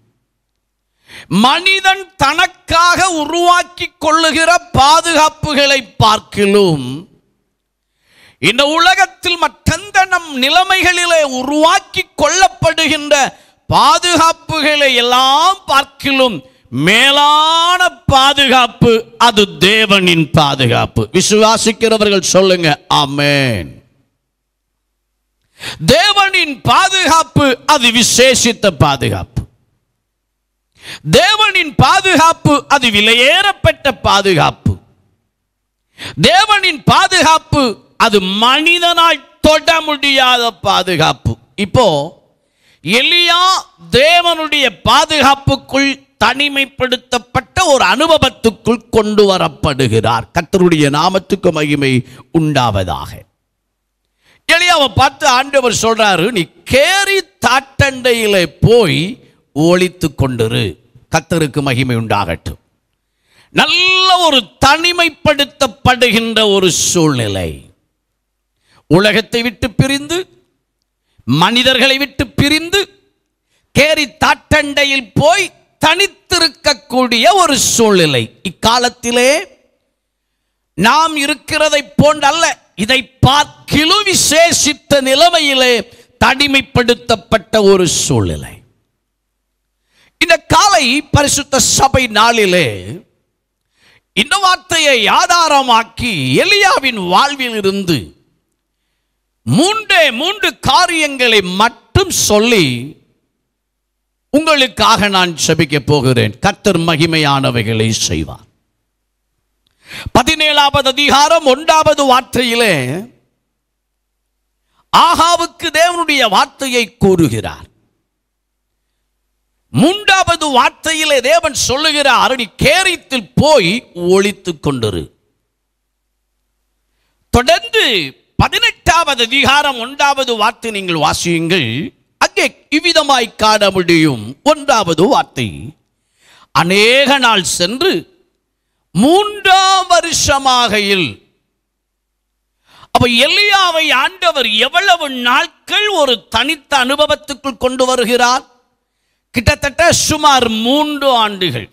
B: மனிதன் தனக்காக உருவாக்கி கொள்ளுகிற பாதுகாப்புகளை பார்க்கிலும் இந்த உலகத்தில் மற்றெந்த நம் நிலைமைகளிலே உருவாக்கி கொள்ளப்படுகின்ற பாதுகாப்புகளை எல்லாம் பார்க்கிலும் மேலான பாதுகாப்பு அது தேவனின் பாதுகாப்பு விசுவாசிக்கிறவர்கள் சொல்லுங்க ஆமென் தேவனின் பாதுகாப்பு அது விசேஷித்த பாதுகாப்பு தேவனின் பாதுகாப்பு அது விலையேறப்பட்ட பாதுகாப்பு தேவனின் பாதுகாப்பு அது மனிதனால் தொட முடியாத பாதுகாப்பு இப்போ எலியா தேவனுடைய பாதுகாப்புக்குள் தனிமைப்படுத்தப்பட்ட ஒரு அனுபவத்துக்குள் கொண்டு வரப்படுகிறார் கர்த்தருடைய நாமத்துக்கு மகிமை உண்டாவதாக எலியாவை பார்த்து ஆண்டவர் சொல்றாரு நீ கேரி தாட்டண்டையிலே போய் ஒளித்து கொண்டிரு கத்தருக்கு மகிமை உண்டாகட்டும் நல்ல ஒரு தனிமைப்படுத்தப்படுகின்ற ஒரு சூழ்நிலை உலகத்தை விட்டு பிரிந்து மனிதர்களை விட்டு பிரிந்து கேரி தாட்டண்டையில் போய் தனித்திருக்கக்கூடிய ஒரு சூழ்நிலை இக்காலத்திலே நாம் இருக்கிறதை போன்றல்ல இதை பார்க்கிலும் விசேஷித்த நிலைமையிலே தனிமைப்படுத்தப்பட்ட ஒரு சூழ்நிலை இந்த காலை பரிசுத்த சபை நாளிலே இந்த வார்த்தையை ஆதாரமாக்கி எலியாவின் வாழ்வில் இருந்து மூன்றே மூன்று காரியங்களை மட்டும் சொல்லி உங்களுக்காக நான் செபிக்க போகிறேன் கர்த்தர் மகிமையானவைகளை செய்வார் பதினேழாவது அதிகாரம் ஒன்றாவது வார்த்தையிலே ஆகாவுக்கு தேவனுடைய வார்த்தையை கூறுகிறார் மூன்றாவது வார்த்தையிலே தேவன் சொல்லுகிறார் நீ கேரித்தில் போய் ஒளித்துக் கொண்டிரு தொடர்ந்து பதினெட்டாவது அதிகாரம் ஒன்றாவது வார்த்தை நீங்கள் வாசியுங்கள் அங்கே இவ்விதமாய் காண முடியும் ஒன்றாவது வார்த்தை அநேக நாள் சென்று மூன்றாம் வருஷமாகையில் அப்ப எலியாவை ஆண்டவர் எவ்வளவு நாட்கள் ஒரு தனித்த அனுபவத்துக்குள் கொண்டு வருகிறார் கிட்டத்தட்ட சுமார் மூன்று ஆண்டுகள்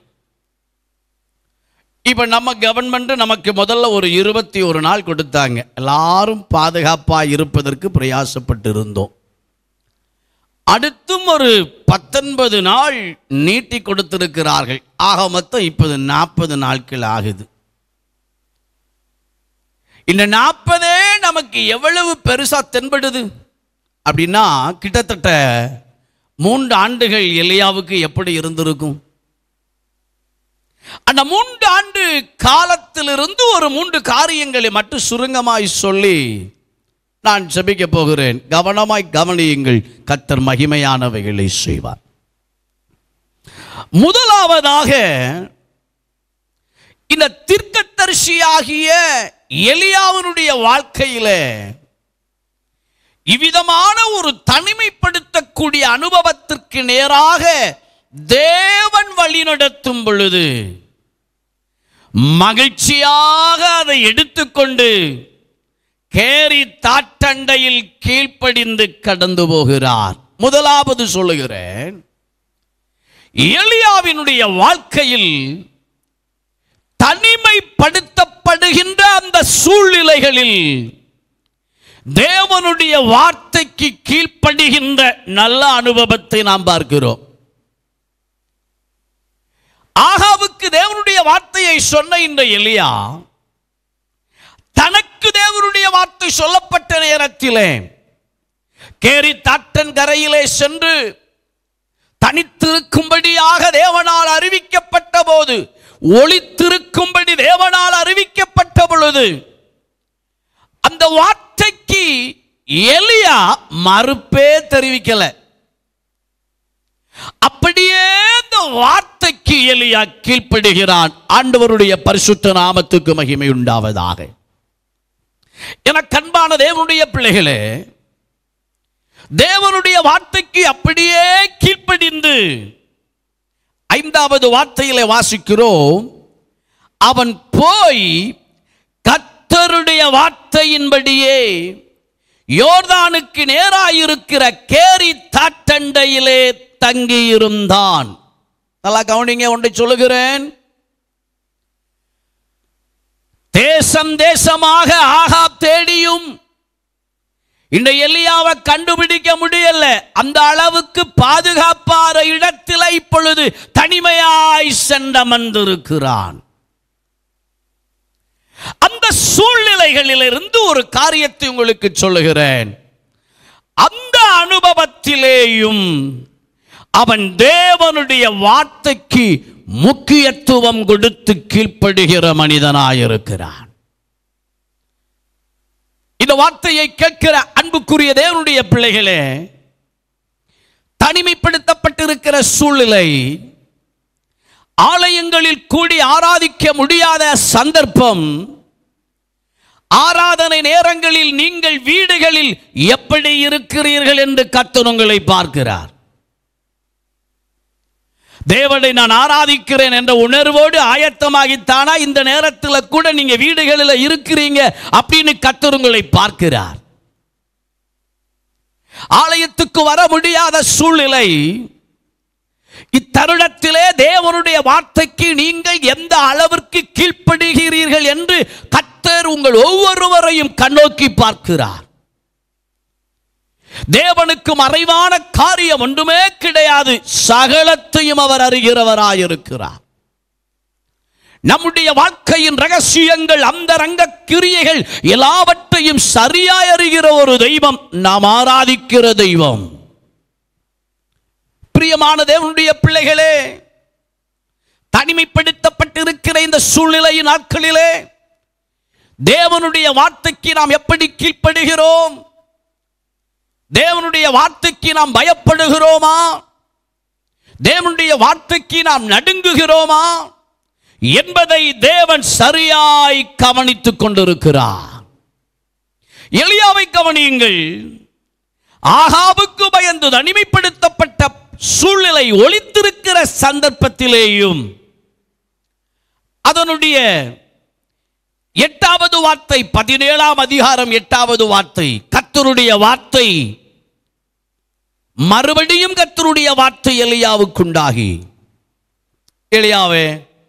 B: இப்ப நம்ம கவர்மெண்ட் நமக்கு முதல்ல ஒரு இருபத்தி ஒரு நாள் கொடுத்தாங்க எல்லாரும் பாதுகாப்பா இருப்பதற்கு பிரயாசப்பட்டு இருந்தோம் அடுத்தும் ஒரு பத்தொன்பது நாள் நீட்டி கொடுத்திருக்கிறார்கள் ஆக மொத்தம் இப்போது நாற்பது நாட்கள் ஆகுது இந்த நாற்பதே நமக்கு எவ்வளவு பெருசா தென்படுது அப்படின்னா கிட்டத்தட்ட மூன்று ஆண்டுகள் எலியாவுக்கு எப்படி இருந்திருக்கும் அந்த மூன்று ஆண்டு காலத்திலிருந்து ஒரு மூன்று காரியங்களை மட்டும் சுருங்கமாய் சொல்லி நான் ஜெபிக்க போகிறேன் கவனமாய் கவனியுங்கள் கத்தர் மகிமையானவைகளை செய்வார் முதலாவதாக இந்த தீர்க்கதரிசியாகிய எலியாவினுடைய வாழ்க்கையில இவ்விதமான ஒரு தனிமைப்படுத்தக்கூடிய அனுபவத்திற்கு நேராக தேவன் வழிநடத்தும் பொழுது மகிழ்ச்சியாக அதை எடுத்துக்கொண்டு கேரி தாட்டண்டையில் கீழ்ப்படிந்து கடந்து போகிறார் முதலாவது சொல்லுகிறேன் எலியாவினுடைய வாழ்க்கையில் தனிமைப்படுத்தப்படுகின்ற அந்த சூழ்நிலைகளில் தேவனுடைய வார்த்தைக்கு கீழ்ப்படுகின்ற நல்ல அனுபவத்தை நாம் பார்க்கிறோம் ஆகாவுக்கு தேவனுடைய வார்த்தையை சொன்ன இந்த எலியா தனக்கு தேவனுடைய வார்த்தை சொல்லப்பட்ட நேரத்திலே கேரி தாட்டன் கரையிலே சென்று தனித்திருக்கும்படியாக தேவனால் அறிவிக்கப்பட்ட போது ஒளித்திருக்கும்படி தேவனால் அறிவிக்கப்பட்ட பொழுது அந்த வார்த்தைக்கு எலியா மறுப்பே தெரிவிக்கல அப்படியே இந்த வார்த்தைக்கு எலியா கீழ்ப்படுகிறான் ஆண்டவருடைய பரிசுத்த நாமத்துக்கு மகிமை உண்டாவதாக என கண்பான தேவனுடைய பிள்ளைகளே தேவனுடைய வார்த்தைக்கு அப்படியே கீழ்ப்படிந்து ஐந்தாவது வார்த்தையிலே வாசிக்கிறோம் அவன் போய் கத்தருடைய வார்த்தையின்படியே யோர்தானுக்கு நேராயிருக்கிற கேரி தாட்டண்டையிலே தங்கியிருந்தான் நல்லா கவனிங்க ஒன்றை சொல்லுகிறேன் தேசம் தேசமாக ஆகாப் தேடியும் இந்த எலியாவை கண்டுபிடிக்க முடியல அந்த அளவுக்கு பாதுகாப்பான இடத்தில் இப்பொழுது தனிமையாய் சென்றமர்ந்திருக்கிறான் அந்த சூழ்நிலைகளிலிருந்து ஒரு காரியத்தை உங்களுக்கு சொல்லுகிறேன் அந்த அனுபவத்திலேயும் அவன் தேவனுடைய வார்த்தைக்கு முக்கியத்துவம் கொடுத்து கீழ்ப்படுகிற மனிதனாயிருக்கிறான் இந்த வார்த்தையை கேட்கிற அன்புக்குரிய தேவனுடைய பிள்ளைகளே தனிமைப்படுத்தப்பட்டிருக்கிற சூழ்நிலை ஆலயங்களில் கூடி ஆராதிக்க முடியாத சந்தர்ப்பம் ஆராதனை நேரங்களில் நீங்கள் வீடுகளில் எப்படி இருக்கிறீர்கள் என்று கர்த்தர் உங்களை பார்க்கிறார் தேவனை நான் ஆராதிக்கிறேன் என்ற உணர்வோடு ஆயத்தமாகித்தானா இந்த நேரத்தில் கூட நீங்க வீடுகளில் இருக்கிறீங்க அப்படின்னு கர்த்தர் உங்களை பார்க்கிறார் ஆலயத்துக்கு வர முடியாத சூழ்நிலை இத்தருணத்திலே தேவனுடைய வார்த்தைக்கு நீங்கள் எந்த அளவிற்கு கீழ்ப்படுகிறீர்கள் என்று கத்தர் உங்கள் ஒவ்வொருவரையும் கண்ணோக்கி பார்க்கிறார் தேவனுக்கு மறைவான காரியம் ஒன்றுமே கிடையாது சகலத்தையும் அவர் அறிகிறவராயிருக்கிறார் நம்முடைய வாழ்க்கையின் ரகசியங்கள் அந்த ரங்க கிரியைகள் எல்லாவற்றையும் சரியாய் அறிகிற ஒரு தெய்வம் நாம் ஆராதிக்கிற தெய்வம் பிரியமான தேவனுடைய பிள்ளைகளே தனிமைப்படுத்தப்பட்டிருக்கிற இந்த சூழ்நிலை நாட்களிலே தேவனுடைய வார்த்தைக்கு நாம் எப்படி கீழ்ப்படுகிறோம் தேவனுடைய வார்த்தைக்கு நாம் பயப்படுகிறோமா தேவனுடைய வார்த்தைக்கு நாம் நடுங்குகிறோமா என்பதை தேவன் சரியாய் கவனித்துக் கொண்டிருக்கிறார் எலியாவை கவனியுங்கள் ஆகாவுக்கு பயந்து தனிமைப்படுத்தப்பட்ட சூழ்நிலை ஒளித்திருக்கிற சந்தர்ப்பத்திலேயும் அதனுடைய எட்டாவது வார்த்தை பதினேழாம் அதிகாரம் எட்டாவது வார்த்தை கத்தருடைய வார்த்தை மறுபடியும் கர்த்தருடைய வார்த்தை எலியாவுக்குண்டாகி எலியாவே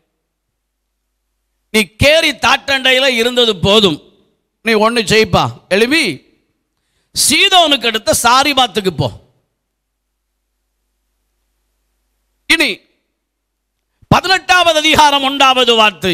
B: நீ கேரி தாட்டண்டையில இருந்தது போதும் நீ ஒன்று செய்ப்பா எழுப்பி சீதோனுக்கு அடுத்த சாரிபாத்துக்கு போ இனி பதினெட்டாவது அதிகாரம் ஒன்றாவது வார்த்தை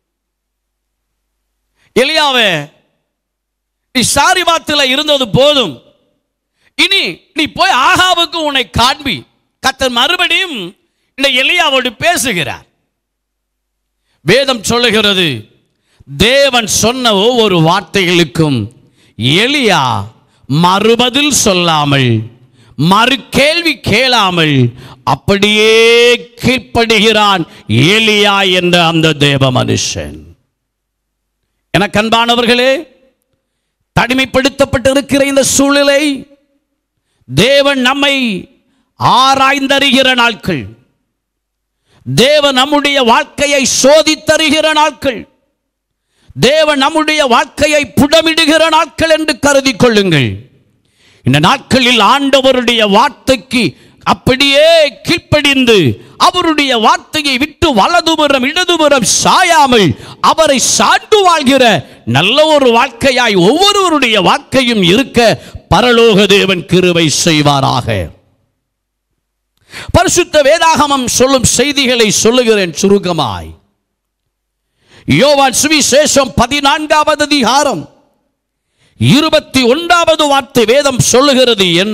B: எலியாவே நீ சாரிபாத்தில் இருந்தது போதும் இனி நீ போய் ஆகாவுக்கு உன்னை காண்பி கத்தர் மறுபடியும் இந்த எலியாவோடு பேசுகிறார் வேதம் சொல்லுகிறது தேவன் சொன்ன ஒவ்வொரு வார்த்தைகளுக்கும் எலியா மறுபதில் சொல்லாமல் மறு கேள்வி கேளாமல் அப்படியே கீழ்ப்படுகிறான் எலியா என்ற அந்த தேவ மனுஷன் எனக்கு அன்பானவர்களே தனிமைப்படுத்தப்பட்டிருக்கிற இந்த சூழ்நிலை தேவன் நம்மை ஆராய்ந்தறிகிற நாட்கள் தேவன் நம்முடைய வாழ்க்கையை சோதித்தருகிற நாட்கள் தேவன் நம்முடைய வாழ்க்கையை புடமிடுகிற நாட்கள் என்று கருதி கொள்ளுங்கள் இந்த நாட்களில் ஆண்டவருடைய வார்த்தைக்கு அப்படியே கீழ்ப்படிந்து அவருடைய வார்த்தையை விட்டு வலதுபுறம் இடதுபுறம் சாயாமல் அவரை சார்ந்து வாழ்கிற நல்ல ஒரு வாழ்க்கையாய் ஒவ்வொருவருடைய வாழ்க்கையும் இருக்க பரலோக தேவன் கிருபை செய்வாராக பரிசுத்த வேதாகமம் சொல்லும் செய்திகளை சொல்லுகிறேன் சுருக்கமாய் யோவான் சுவிசேஷம் பதினான்காவது அதிகாரம் இருபத்தி ஒன்றாவது வார்த்தை வேதம் சொல்லுகிறது என்ன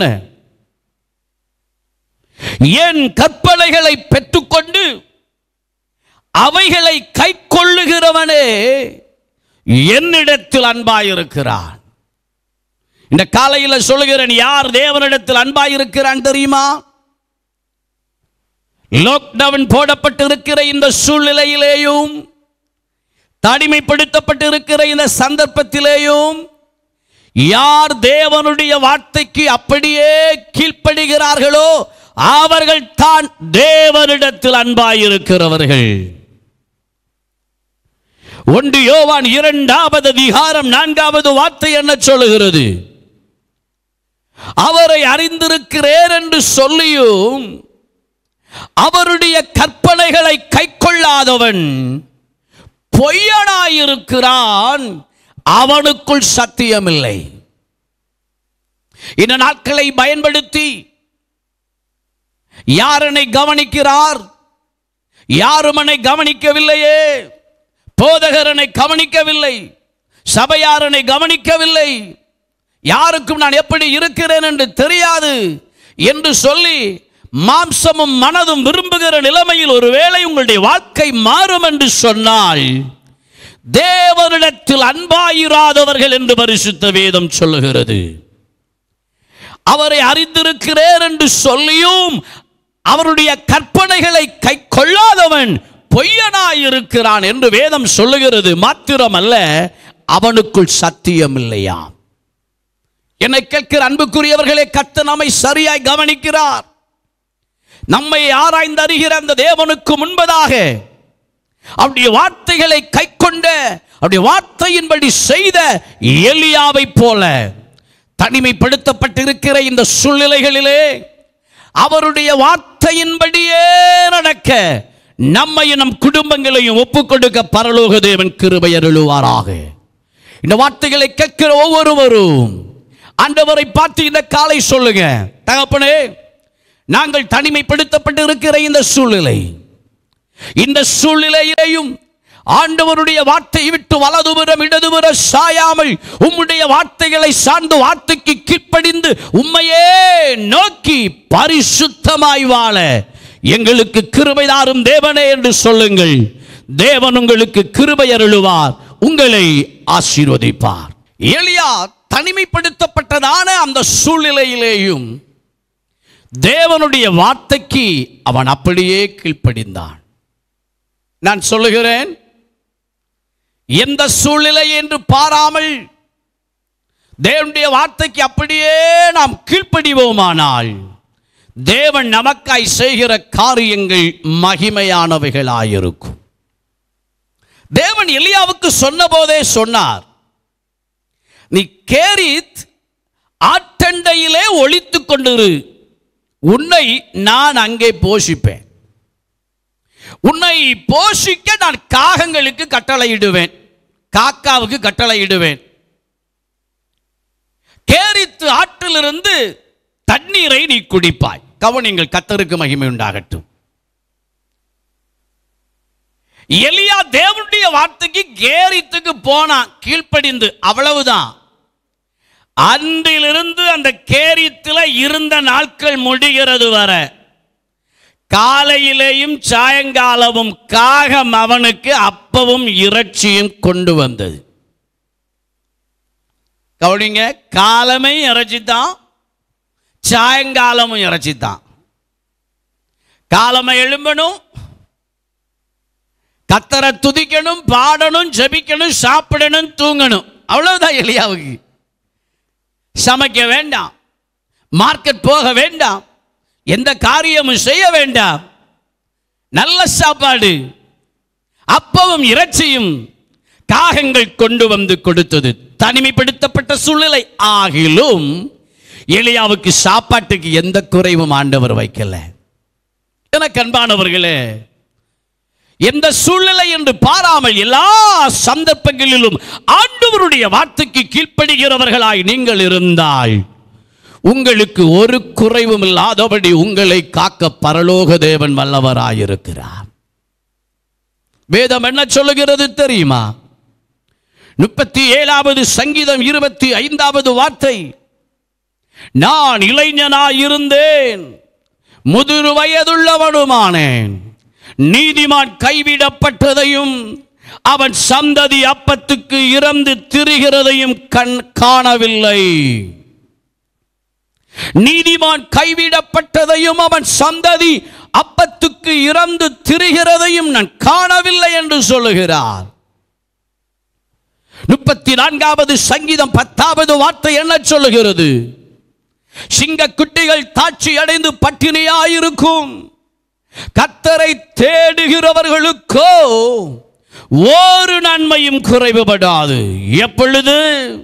B: என் கற்பனைகளை பெற்றுக்கொண்டு அவைகளை கை கொள்ளுகிறவனே என்னிடத்தில் அன்பாயிருக்கிறான் இந்த காலையில் சொல்லுகிறேன் யார் தேவனிடத்தில் அன்பாயிருக்கிறான் தெரியுமா லாக்டவுன் போடப்பட்டிருக்கிற இந்த சூழ்நிலையிலேயும் தனிமைப்படுத்தப்பட்டிருக்கிற இந்த சந்தர்ப்பத்திலேயும் யார் தேவனுடைய வார்த்தைக்கு அப்படியே கீழ்ப்படுகிறார்களோ அவர்கள் தான் தேவனிடத்தில் அன்பாயிருக்கிறவர்கள் ஒன்று யோவான் இரண்டாவது அதிகாரம் நான்காவது வார்த்தை என்ன சொல்லுகிறது அவரை அறிந்திருக்கிறேன் என்று சொல்லியும் அவருடைய கற்பனைகளை கைக்கொள்ளாதவன் பொய்யனாயிருக்கிறான் அவனுக்குள் சத்தியமில்லை இந்த நாட்களை பயன்படுத்தி யாரனை கவனிக்கிறார் யாரும் என்னை கவனிக்கவில்லையே போதகரனை கவனிக்கவில்லை சபையாரனை கவனிக்கவில்லை யாருக்கும் நான் எப்படி இருக்கிறேன் என்று தெரியாது என்று சொல்லி மாம்சமும் மனதும் விரும்புகிற நிலைமையில் ஒருவேளை உங்களுடைய வாழ்க்கை மாறும் என்று சொன்னால் தேவனிடத்தில் அன்பாயிராதவர்கள் என்று பரிசுத்த வேதம் சொல்லுகிறது அவரை அறிந்திருக்கிறேன் என்று சொல்லியும் அவருடைய கற்பனைகளை கை கொள்ளாதவன் பொய்யனாயிருக்கிறான் என்று வேதம் சொல்லுகிறது மாத்திரமல்ல அவனுக்குள் சத்தியம் இல்லையா என்னை கேட்கிற அன்புக்குரியவர்களே கத்த நம்மை சரியாய் கவனிக்கிறார் நம்மை ஆராய்ந்து அறிகிற அந்த தேவனுக்கு முன்பதாக அவருடைய வார்த்தைகளை கை கொண்ட அவருடைய வார்த்தையின்படி செய்த எலியாவை போல தனிமைப்படுத்தப்பட்டிருக்கிற இந்த சூழ்நிலைகளிலே அவருடைய வார்த்தையின்படியே நடக்க நம்மையும் நம் குடும்பங்களையும் ஒப்புக் கொடுக்க பரலோக தேவன் கிருபை அருளுவாராக இந்த வார்த்தைகளை கேட்கிற ஒவ்வொருவரும் ஆண்டவரை பார்த்து இந்த காலை சொல்லுங்க தகப்பனே நாங்கள் தனிமைப்படுத்தப்பட்டு இருக்கிற இந்த சூழ்நிலை இந்த சூழ்நிலையிலையும் ஆண்டவருடைய வார்த்தையை விட்டு வலதுபுறம் இடதுபுற சாயாமல் உம்முடைய வார்த்தைகளை சார்ந்து வார்த்தைக்கு கீழ்ப்படிந்து உம்மையே நோக்கி பரிசுத்தமாய் வாழ எங்களுக்கு கிருபை தாரும் தேவனே என்று சொல்லுங்கள் தேவன் உங்களுக்கு கிருபை அருளுவார் உங்களை ஆசீர்வதிப்பார் எலியா தனிமைப்படுத்தப்பட்டதான அந்த சூழ்நிலையிலேயும் தேவனுடைய வார்த்தைக்கு அவன் அப்படியே கீழ்ப்படிந்தான் நான் சொல்லுகிறேன் எந்த சூழ்நிலை என்று பாராமல் தேவனுடைய வார்த்தைக்கு அப்படியே நாம் கீழ்ப்படிவோமானால் தேவன் நமக்காய் செய்கிற காரியங்கள் மகிமையானவைகளாயிருக்கும் தேவன் எலியாவுக்கு சொன்னபோதே சொன்னார் நீ கேரித் ஆட்டண்டையிலே ஒளித்துக் கொண்டிரு உன்னை நான் அங்கே போஷிப்பேன் உன்னை போஷிக்க நான் காகங்களுக்கு கட்டளையிடுவேன் காக்காவுக்கு கட்டளையிடுவேன் கேரித்து ஆற்றிலிருந்து தண்ணீரை நீ குடிப்பாய் கவனிங்கள் கத்தருக்கு மகிமை உண்டாகட்டும் எலியா தேவனுடைய வார்த்தைக்கு கேரித்துக்கு போனான் கீழ்ப்படிந்து அவ்வளவுதான் அன்றிலிருந்து அந்த கேரித்துல இருந்த நாட்கள் முடிகிறது வர காலையிலேயும் சாயங்காலமும் காகம் அவனுக்கு அப்பவும் இறைச்சியும் கொண்டு வந்தது கவனிங்க காலமே இறைச்சித்தான் சாயங்காலமும் இறைச்சித்தான் காலமை எழும்பணும் கத்தரை துதிக்கணும் பாடணும் ஜெபிக்கணும் சாப்பிடணும் தூங்கணும் அவ்வளவுதான் எலியாவுக்கு சமைக்க வேண்டாம் மார்க்கெட் போக வேண்டாம் எந்த காரியமும் செய்ய வேண்டாம் நல்ல சாப்பாடு அப்பவும் இறைச்சியும் காகங்கள் கொண்டு வந்து கொடுத்தது தனிமைப்படுத்தப்பட்ட சூழ்நிலை ஆகிலும் எலியாவுக்கு சாப்பாட்டுக்கு எந்த குறைவும் ஆண்டவர் வைக்கல எனக்கு அன்பானவர்களே எந்த சூழ்நிலை என்று பாராமல் எல்லா சந்தர்ப்பங்களிலும் ஆண்டவருடைய வார்த்தைக்கு கீழ்ப்படுகிறவர்களாய் நீங்கள் இருந்தால் உங்களுக்கு ஒரு குறைவும் இல்லாதபடி உங்களை காக்க பரலோக தேவன் வல்லவராயிருக்கிறார் வேதம் என்ன சொல்லுகிறது தெரியுமா முப்பத்தி ஏழாவது சங்கீதம் இருபத்தி ஐந்தாவது வார்த்தை நான் இளைஞனாயிருந்தேன் முதிர் வயதுள்ளவனுமானேன் நீதிமான் கைவிடப்பட்டதையும் அவன் சந்ததி அப்பத்துக்கு இறந்து திரிகிறதையும் கண் காணவில்லை நீதிமான் கைவிடப்பட்டதையும் அவன் சந்ததி அப்பத்துக்கு இறந்து திரிகிறதையும் நான் காணவில்லை என்று சொல்லுகிறார் முப்பத்தி நான்காவது சங்கீதம் பத்தாவது வார்த்தை என்ன சொல்லுகிறது சிங்க குட்டிகள் தாட்சி அடைந்து பட்டினியாயிருக்கும் கத்தரை தேடுகிறவர்களுக்கோ ஒரு நன்மையும் குறைவுபடாது எப்பொழுது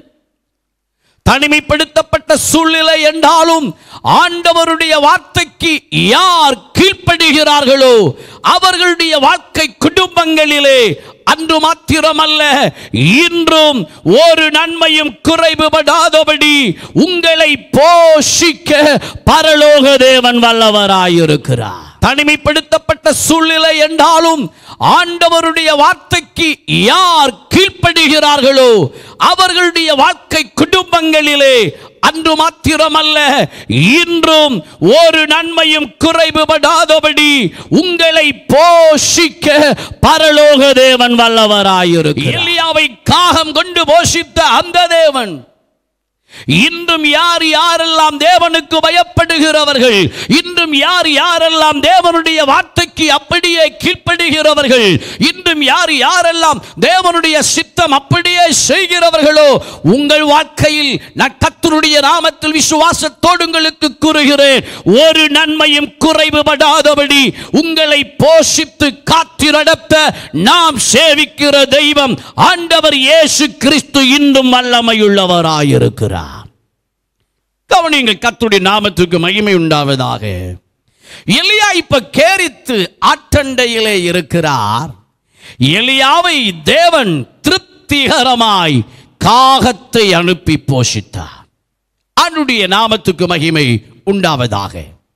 B: தனிமைப்படுத்தப்பட்ட சூழ்நிலை என்றாலும் ஆண்டவருடைய வார்த்தைக்கு யார் கீழ்ப்படுகிறார்களோ அவர்களுடைய வாழ்க்கை குடும்பங்களிலே அன்று மாத்திரமல்ல இன்றும் ஒரு நன்மையும் குறைவுபடாதபடி உங்களை போஷிக்க பரலோக தேவன் வல்லவராயிருக்கிறார் தனிமைப்படுத்தப்பட்ட சூழ்நிலை என்றாலும் ஆண்டவருடைய வார்த்தைக்கு யார் கீழ்ப்படுகிறார்களோ அவர்களுடைய வாழ்க்கை குடும்பங்களிலே அன்று மாத்திரமல்ல இன்றும் ஒரு நன்மையும் குறைவுபடாதபடி உங்களை போஷிக்க பரலோக தேவன் வல்லவராயிருக்கிறார் எலியாவை காகம் கொண்டு போஷித்த அந்த தேவன் இன்றும் யார் யாரெல்லாம் தேவனுக்கு பயப்படுகிறவர்கள் இன்றும் யார் யாரெல்லாம் தேவனுடைய வார்த்தைக்கு அப்படியே கீழ்ப்படுகிறவர்கள் இன்றும் யார் யாரெல்லாம் தேவனுடைய சித்தம் அப்படியே செய்கிறவர்களோ உங்கள் வாழ்க்கையில் நான் கர்த்தருடைய நாமத்தில் விசுவாசத்தோடு உங்களுக்கு கூறுகிறேன் ஒரு நன்மையும் குறைவுபடாதபடி உங்களை போஷித்து காத்து நடத்த நாம் சேவிக்கிற தெய்வம் ஆண்டவர் இயேசு கிறிஸ்து இன்னும் வல்லமையுள்ளவராயிருக்கிறார் கவனிங்கள் கர்த்தருடைய நாமத்துக்கு மகிமை உண்டாவதாக எலியா இப்ப கேரித்து ஆற்றண்டையிலே இருக்கிறார் எலியாவை தேவன் திருப்திகரமாய் காகத்தை அனுப்பி போஷித்தார் அவனுடைய நாமத்துக்கு மகிமை உண்டாவதாக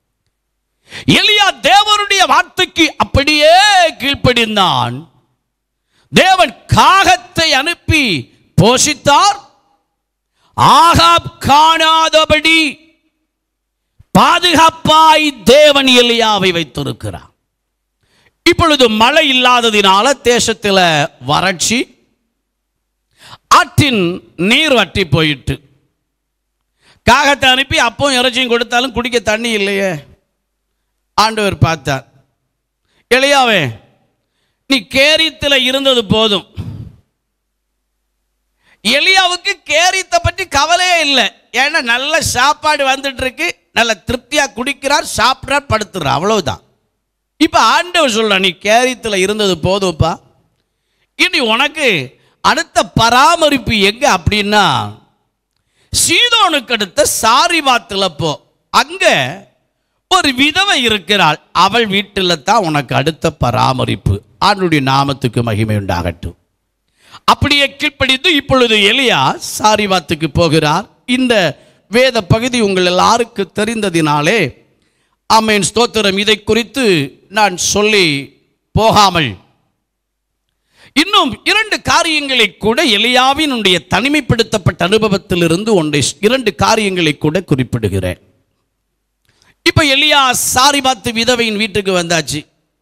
B: எலியா தேவனுடைய வார்த்தைக்கு அப்படியே கீழ்ப்படிந்தான் தேவன் காகத்தை அனுப்பி போஷித்தார் ஆகாப் காணாதபடி பாதுகாப்பாய் தேவன் எலியாவை வைத்திருக்கிறார் இப்பொழுது மழை இல்லாததினால தேசத்தில் வறட்சி ஆற்றின் நீர் வற்றி போயிட்டு காகத்தை அனுப்பி அப்பவும் இறைச்சியும் கொடுத்தாலும் குடிக்க தண்ணி இல்லையே ஆண்டவர் பார்த்தார் எளியாவே நீ கேரித்தில் இருந்தது போதும் எலியாவுக்கு கேரித்தை பற்றி கவலையே இல்லை ஏன்னா நல்ல சாப்பாடு வந்துட்டு இருக்கு நல்ல திருப்தியா குடிக்கிறார் சாப்பிட்றார் படுத்துறார் அவ்வளவுதான் இப்போ ஆண்டவர் சொல்ற நீ கேரித்தில் இருந்தது போதும்ப்பா இனி உனக்கு அடுத்த பராமரிப்பு எங்க அப்படின்னா சீதோனுக்கு அடுத்த சாரிபாத்தில் போ அங்க ஒரு விதவை இருக்கிறாள் அவள் வீட்டில் தான் உனக்கு அடுத்த பராமரிப்பு ஆண்டுடைய நாமத்துக்கு மகிமை உண்டாகட்டும் அப்படியே கீழ்ப்படித்து இப்பொழுது எலியா சாரிவாத்துக்கு போகிறார் இந்த வேத பகுதி உங்கள் எல்லாருக்கு தெரிந்ததினாலே ஆமேன் ஸ்தோத்திரம் இதை குறித்து நான் சொல்லி போகாமல் இன்னும் இரண்டு காரியங்களை கூட எலியாவினுடைய தனிமைப்படுத்தப்பட்ட அனுபவத்திலிருந்து ஒன்றை இரண்டு காரியங்களை கூட குறிப்பிடுகிறேன் இப்ப எலியா சாரிபாத்து விதவையின் வீட்டுக்கு வந்தாச்சு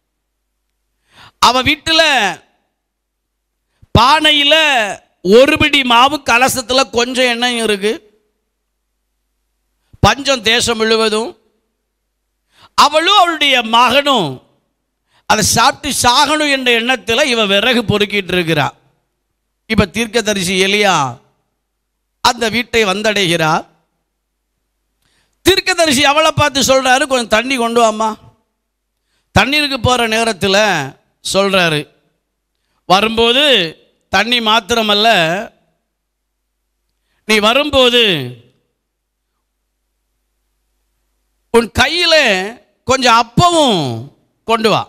B: அவ வீட்டுல பானையில ஒரு பிடி மாவு கலசத்துல கொஞ்சம் எண்ணெய் இருக்கு பஞ்சம் தேசம் முழுவதும் அவளும் அவளுடைய மகனும் அதை சாப்பிட்டு சாகணும் என்ற எண்ணத்தில் இவ விறகு பொறுக்கிட்டு இருக்கிறா இப்ப தீர்க்கதரிசி எலியா அந்த வீட்டை வந்தடைகிறார் தீர்க்கதரிசி அவளை பார்த்து சொல்றாரு கொஞ்சம் தண்ணி கொண்டு வாம்மா தண்ணீருக்கு போற நேரத்தில் சொல்றாரு வரும்போது தண்ணி மாத்திரமல்ல நீ வரும்போது உன் கையில் கொஞ்சம் அப்பவும் கொண்டு வா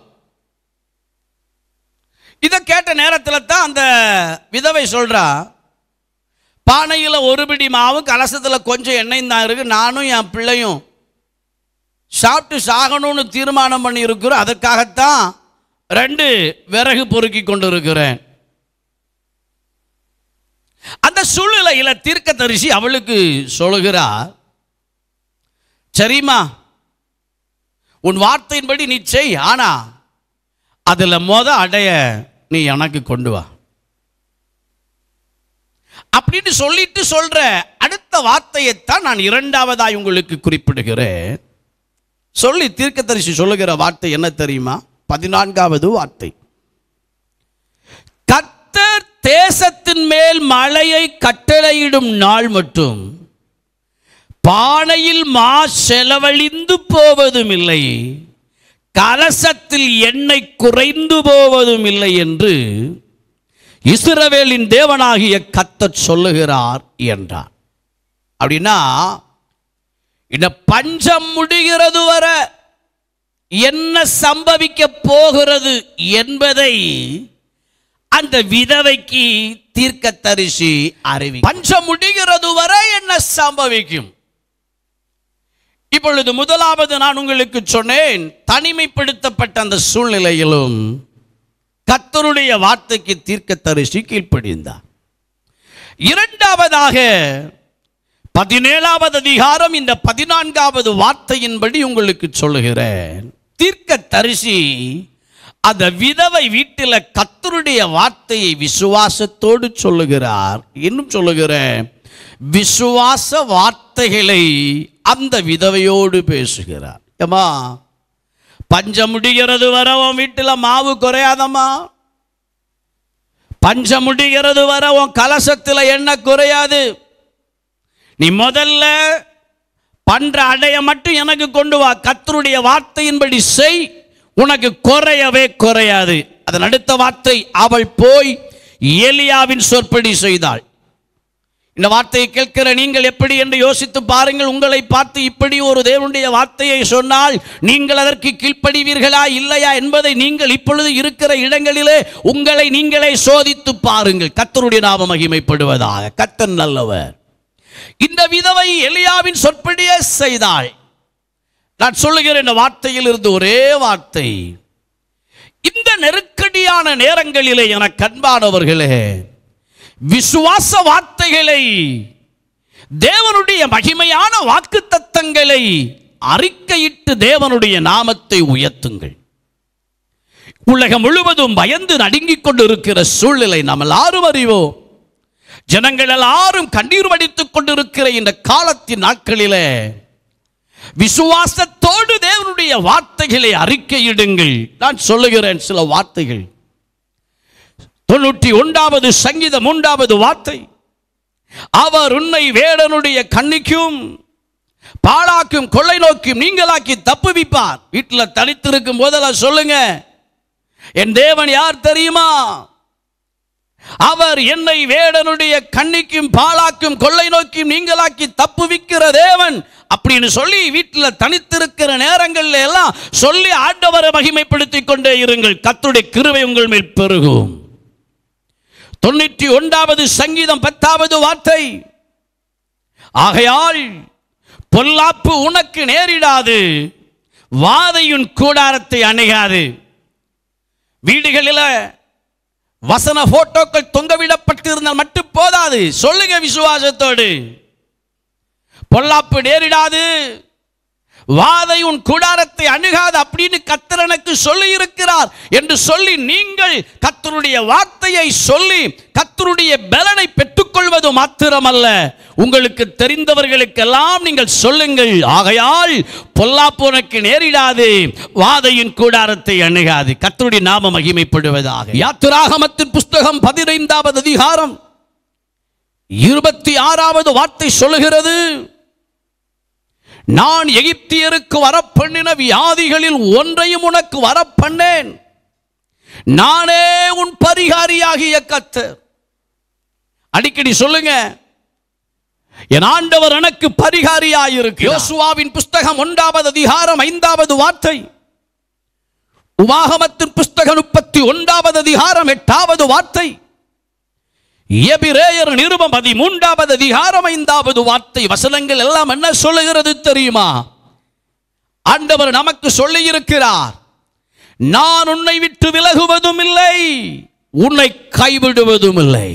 B: இதை கேட்ட நேரத்தில் தான் அந்த விதவை சொல்றா பானையில் ஒரு பிடி மாவு கலசத்தில் கொஞ்சம் எண்ணெயும் தான் இருக்கு நானும் என் பிள்ளையும் சாப்பிட்டு சாகணும்னு தீர்மானம் பண்ணி இருக்கிறோம் அதற்காகத்தான் ரெண்டு விறகு பொறுக்கி கொண்டு இருக்கிறேன் அந்த சூழ்நிலையில தீர்க்கதரிசி அவளுக்கு சொல்லுகிறார் சரிம்மா உன் வார்த்தையின்படி நீ செய் ஆனா அதுல மொத அடைய நீ எனக்கு கொண்டு வா அப்படின்னு சொல்லிட்டு சொல்ற அடுத்த வார்த்தையைத்தான் நான் இரண்டாவதாய் உங்களுக்கு குறிப்பிடுகிறேன் சொல்லி தீர்க்கதரிசி சொல்லுகிற வார்த்தை என்ன தெரியுமா பதினான்காவது வார்த்தை கத்தர் தேசத்தின் மேல் மழையை கட்டளையிடும் நாள் மட்டும் பானையில் மா செலவழிந்து போவதும் இல்லை கலசத்தில் எண்ணெய் குறைந்து போவதும் இல்லை என்று இஸ்ரவேலின் தேவனாகிய கத்தர் சொல்லுகிறார் என்றார் அப்படின்னா இந்த பஞ்சம் முடிகிறது வர என்ன சம்பவிக்க போகிறது என்பதை அந்த விதவைக்கு தீர்க்கதரிசி அறிவி பஞ்சம் முடிகிறது வரை என்ன சம்பவிக்கும் இப்பொழுது முதலாவது நான் உங்களுக்கு சொன்னேன் தனிமைப்படுத்தப்பட்ட அந்த சூழ்நிலையிலும் கத்தருடைய வார்த்தைக்கு தீர்க்கதரிசி கீழ்ப்படிந்தார் இரண்டாவதாக பதினேழாவது அதிகாரம் இந்த பதினான்காவது வார்த்தையின்படி உங்களுக்கு சொல்லுகிறேன் தீர்க்க தரிசி அந்த விதவை வீட்டில் கத்தருடைய வார்த்தையை விசுவாசத்தோடு சொல்லுகிறார் இன்னும் சொல்லுகிறேன் விசுவாச வார்த்தைகளை அந்த விதவையோடு பேசுகிறார் ஏமா பஞ்சம் முடிகிறது வர உன் வீட்டில் மாவு குறையாதம்மா பஞ்சம் முடிகிறது வர உன் கலசத்தில் எண்ணெய் குறையாது நீ முதல்ல பண்ற அடைய மட்டும் எனக்கு கொண்டு வா கத்தருடைய வார்த்தையின்படி செய் உனக்கு குறையவே குறையாது அதன் அடுத்த வார்த்தை அவள் போய் ஏலியாவின் சொற்படி செய்தாள் இந்த வார்த்தையை கேட்கிற நீங்கள் எப்படி என்று யோசித்து பாருங்கள் உங்களை பார்த்து இப்படி ஒரு தேவனுடைய வார்த்தையை சொன்னால் நீங்கள் அதற்கு கீழ்ப்படிவீர்களா இல்லையா என்பதை நீங்கள் இப்பொழுது இருக்கிற இடங்களிலே உங்களை நீங்களே சோதித்து பாருங்கள் கத்தருடைய நாம மகிமைப்படுவதாக கத்தன் நல்லவர் இந்த விதவை எலியாவின் சொற்படியே செய்தாள் நான் சொல்லுகிற இந்த வார்த்தையில் இருந்து ஒரே வார்த்தை இந்த நெருக்கடியான நேரங்களிலே என கண்பானவர்களே விசுவாச வார்த்தைகளை தேவனுடைய மகிமையான வாக்கு தத்தங்களை அறிக்கையிட்டு தேவனுடைய நாமத்தை உயர்த்துங்கள் உலகம் முழுவதும் பயந்து நடுங்கிக் கொண்டிருக்கிற சூழ்நிலை நாம் எல்லாரும் அறிவோம் ஜனங்கள் எல்லாரும் கண்ணீர் வடித்துக் கொண்டிருக்கிற இந்த காலத்தின் நாட்களிலே விசுவாசத்தோடு தேவனுடைய வார்த்தைகளை அறிக்கையிடுங்கள் நான் சொல்லுகிறேன் சில வார்த்தைகள் தொண்ணூற்றி ஒன்றாவது சங்கீதம் மூன்றாவது வார்த்தை அவர் உன்னை வேடனுடைய கண்ணிக்கும் பாழாக்கும் கொள்ளை நோக்கும் நீங்களாக்கி தப்புவிப்பார் வீட்டில் தனித்திருக்கும் போதெல்லாம் சொல்லுங்க என் தேவன் யார் தெரியுமா அவர் என்னை வேடனுடைய கண்ணிக்கும் பாலாக்கும் கொள்ளை நோக்கியும் நீங்களாக்கி தப்புவிக்கிற தேவன் அப்படின்னு சொல்லி வீட்டில் தனித்திருக்கிற நேரங்கள்ல எல்லாம் சொல்லி ஆண்டவரை மகிமைப்படுத்திக் கொண்டே இருங்கள் கத்துடைய கிருபை உங்கள் மேல் பெருகும் தொண்ணூற்றி ஒன்றாவது சங்கீதம் பத்தாவது வார்த்தை ஆகையால் பொல்லாப்பு உனக்கு நேரிடாது வாதையுன் கூடாரத்தை அணுகாது வீடுகளில் வசன போட்டோக்கள் தொங்கவிடப்பட்டிருந்தால் மட்டும் போதாது சொல்லுங்க விசுவாசத்தோடு பொல்லாப்பு நேரிடாது வாதை உன் கூடாரத்தை அணுகாது அப்படின்னு கத்தர் எனக்கு சொல்லி இருக்கிறார் என்று சொல்லி நீங்கள் கத்தருடைய வார்த்தையை சொல்லி கத்தருடைய பலனை பெற்றுக்கொள்வது மாத்திரமல்ல உங்களுக்கு தெரிந்தவர்களுக்கெல்லாம் நீங்கள் சொல்லுங்கள் ஆகையால் பொல்லாப்பு உனக்கு நேரிடாது வாதையின் கூடாரத்தை அணுகாது கத்தருடைய நாம மகிமைப்படுவதாக யாத்திராகமத்தின் புஸ்தகம் பதினைந்தாவது அதிகாரம் இருபத்தி ஆறாவது வார்த்தை சொல்லுகிறது நான் எகிப்தியருக்கு வரப்பண்ணின வியாதிகளில் ஒன்றையும் உனக்கு வரப்பண்ணேன் நானே உன் பரிகாரியாகிய கத்தர் அடிக்கடி சொல்லுங்க என் ஆண்டவர் எனக்கு பரிகாரியாயிருக்கு யோசுவாவின் புஸ்தகம் ஒன்றாவது அதிகாரம் ஐந்தாவது வார்த்தை உபாகமத்தின் புஸ்தகம் முப்பத்தி ஒன்றாவது அதிகாரம் எட்டாவது வார்த்தை எபிரேயர் நிருபம் பதிமூன்றாவது அதிகாரம் ஐந்தாவது வார்த்தை வசனங்கள் எல்லாம் என்ன சொல்லுகிறது தெரியுமா ஆண்டவர் நமக்கு சொல்லி இருக்கிறார் நான் உன்னை விட்டு விலகுவதும் இல்லை உன்னை கைவிடுவதும் இல்லை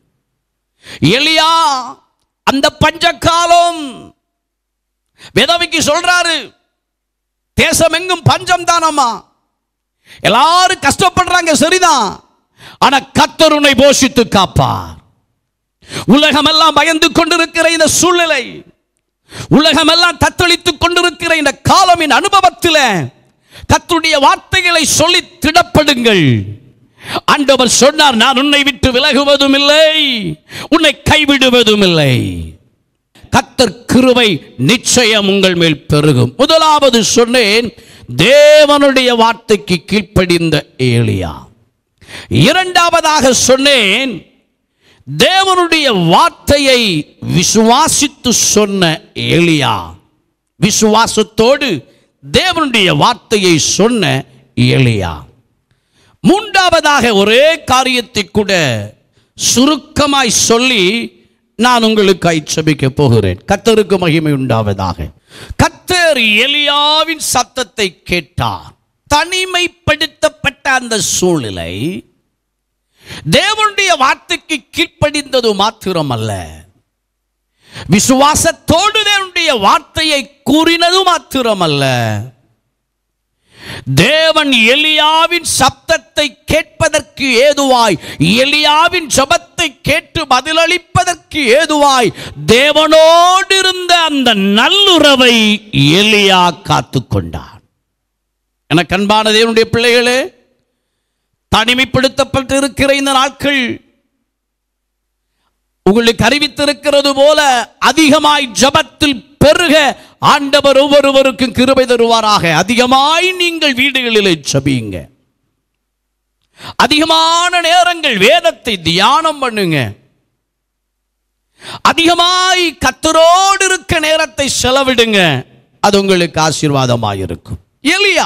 B: எலியா அந்த பஞ்சகாலம் விதவைக்கு சொல்றாரு தேசம் எங்கும் பஞ்சம் தானம்மா எல்லாரும் கஷ்டப்படுறாங்க சரிதான் ஆனா கத்தர் உன்னை போஷித்து காப்பார் உலகமெல்லாம் பயந்து கொண்டிருக்கிற இந்த சூழ்நிலை உலகமெல்லாம் தத்தளித்துக் கொண்டிருக்கிற இந்த காலமின் அனுபவத்தில் கத்துடைய வார்த்தைகளை சொல்லி திடப்படுங்கள் ஆண்டவர் சொன்னார் நான் உன்னை விட்டு விலகுவதும் இல்லை உன்னை கைவிடுவதும் இல்லை கத்தர் கிருபை நிச்சயம் உங்கள் மேல் பெருகும் முதலாவது சொன்னேன் தேவனுடைய வார்த்தைக்கு கீழ்ப்படிந்த ஏலியா இரண்டாவதாக சொன்னேன் தேவனுடைய வார்த்தையை விசுவாசித்து சொன்ன ஏலியா விசுவாசத்தோடு தேவனுடைய வார்த்தையை சொன்ன ஏலியா மூன்றாவதாக ஒரே காரியத்தை கூட சுருக்கமாய் சொல்லி நான் உங்களுக்கு ஐச்சபிக்க போகிறேன் கத்தருக்கு மகிமை உண்டாவதாக கத்தர் எலியாவின் சத்தத்தை கேட்டார் தனிமைப்படுத்தப்பட்ட அந்த சூழ்நிலை தேவனுடைய வார்த்தைக்கு கீழ்ப்படிந்தது மாத்திரமல்ல விசுவாசத்தோடு தேவனுடைய வார்த்தையை கூறினது மாத்திரமல்ல தேவன் எலியாவின் சப்தத்தை கேட்பதற்கு ஏதுவாய் எலியாவின் ஜபத்தை கேட்டு பதிலளிப்பதற்கு ஏதுவாய் தேவனோடு இருந்த அந்த நல்லுறவை எலியா காத்துக்கொண்டான் என கண்பான தேவனுடைய பிள்ளைகளே தனிமைப்படுத்தப்பட்டு இருக்கிற இந்த நாட்கள் உங்களுக்கு அறிவித்திருக்கிறது போல அதிகமாய் ஜபத்தில் பெருக ஆண்டவர் ஒவ்வொருவருக்கும் கிருபை தருவாராக அதிகமாய் நீங்கள் வீடுகளிலே ஜபியுங்க அதிகமான நேரங்கள் வேதத்தை தியானம் பண்ணுங்க அதிகமாய் கத்தரோடு இருக்க நேரத்தை செலவிடுங்க அது உங்களுக்கு ஆசீர்வாதமாக இருக்கும் எலியா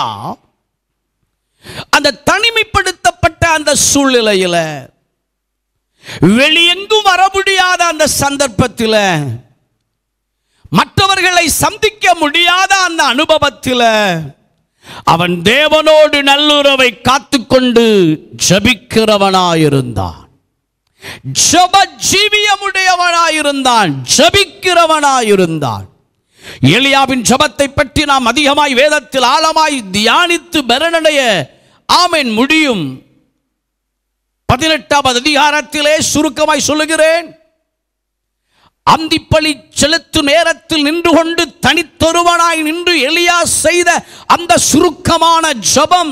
B: அந்த தனிமைப்படுத்தப்பட்ட அந்த சூழ்நிலையில வெளியெங்கும் வர முடியாத அந்த சந்தர்ப்பத்தில் மற்றவர்களை சந்திக்க முடியாத அந்த அனுபவத்தில் அவன் தேவனோடு நல்லுறவை காத்துக்கொண்டு ஜபிக்கிறவனாயிருந்தான் ஜப ஜீவியமுடையவனாயிருந்தான் ஜபிக்கிறவனாயிருந்தான் எலியாவின் ஜபத்தை பற்றி நாம் அதிகமாய் வேதத்தில் ஆழமாய் தியானித்து பலனடைய ஆமென் முடியும் பதினெட்டாவது அதிகாரத்திலே சுருக்கமாய் சொல்லுகிறேன் அந்திப்பழி செலுத்தும் நேரத்தில் நின்று கொண்டு தனித்தொருவனாய் நின்று எலியா செய்த அந்த சுருக்கமான ஜபம்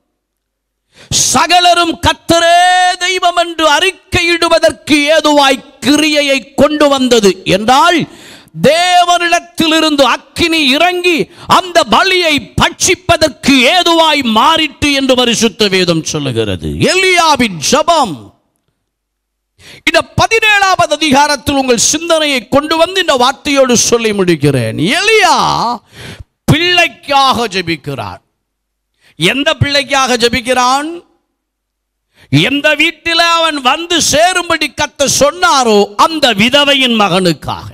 B: சகலரும் கத்தரே தெய்வம் என்று அறிக்கையிடுவதற்கு ஏதுவாய் கிரியையை கொண்டு வந்தது என்றால் தேவனிடத்திலிருந்து அக்கினி இறங்கி அந்த பலியை பட்சிப்பதற்கு ஏதுவாய் மாறிட்டு என்று பரிசுத்த வேதம் சொல்லுகிறது எலியாவின் ஜபம் இந்த பதினேழாவது அதிகாரத்தில் உங்கள் சிந்தனையை கொண்டு வந்து இந்த வார்த்தையோடு சொல்லி முடிக்கிறேன் எலியா பிள்ளைக்காக ஜெபிக்கிறான் எந்த பிள்ளைக்காக ஜெபிக்கிறான் எந்த வீட்டில் அவன் வந்து சேரும்படி கத்த சொன்னாரோ அந்த விதவையின் மகனுக்காக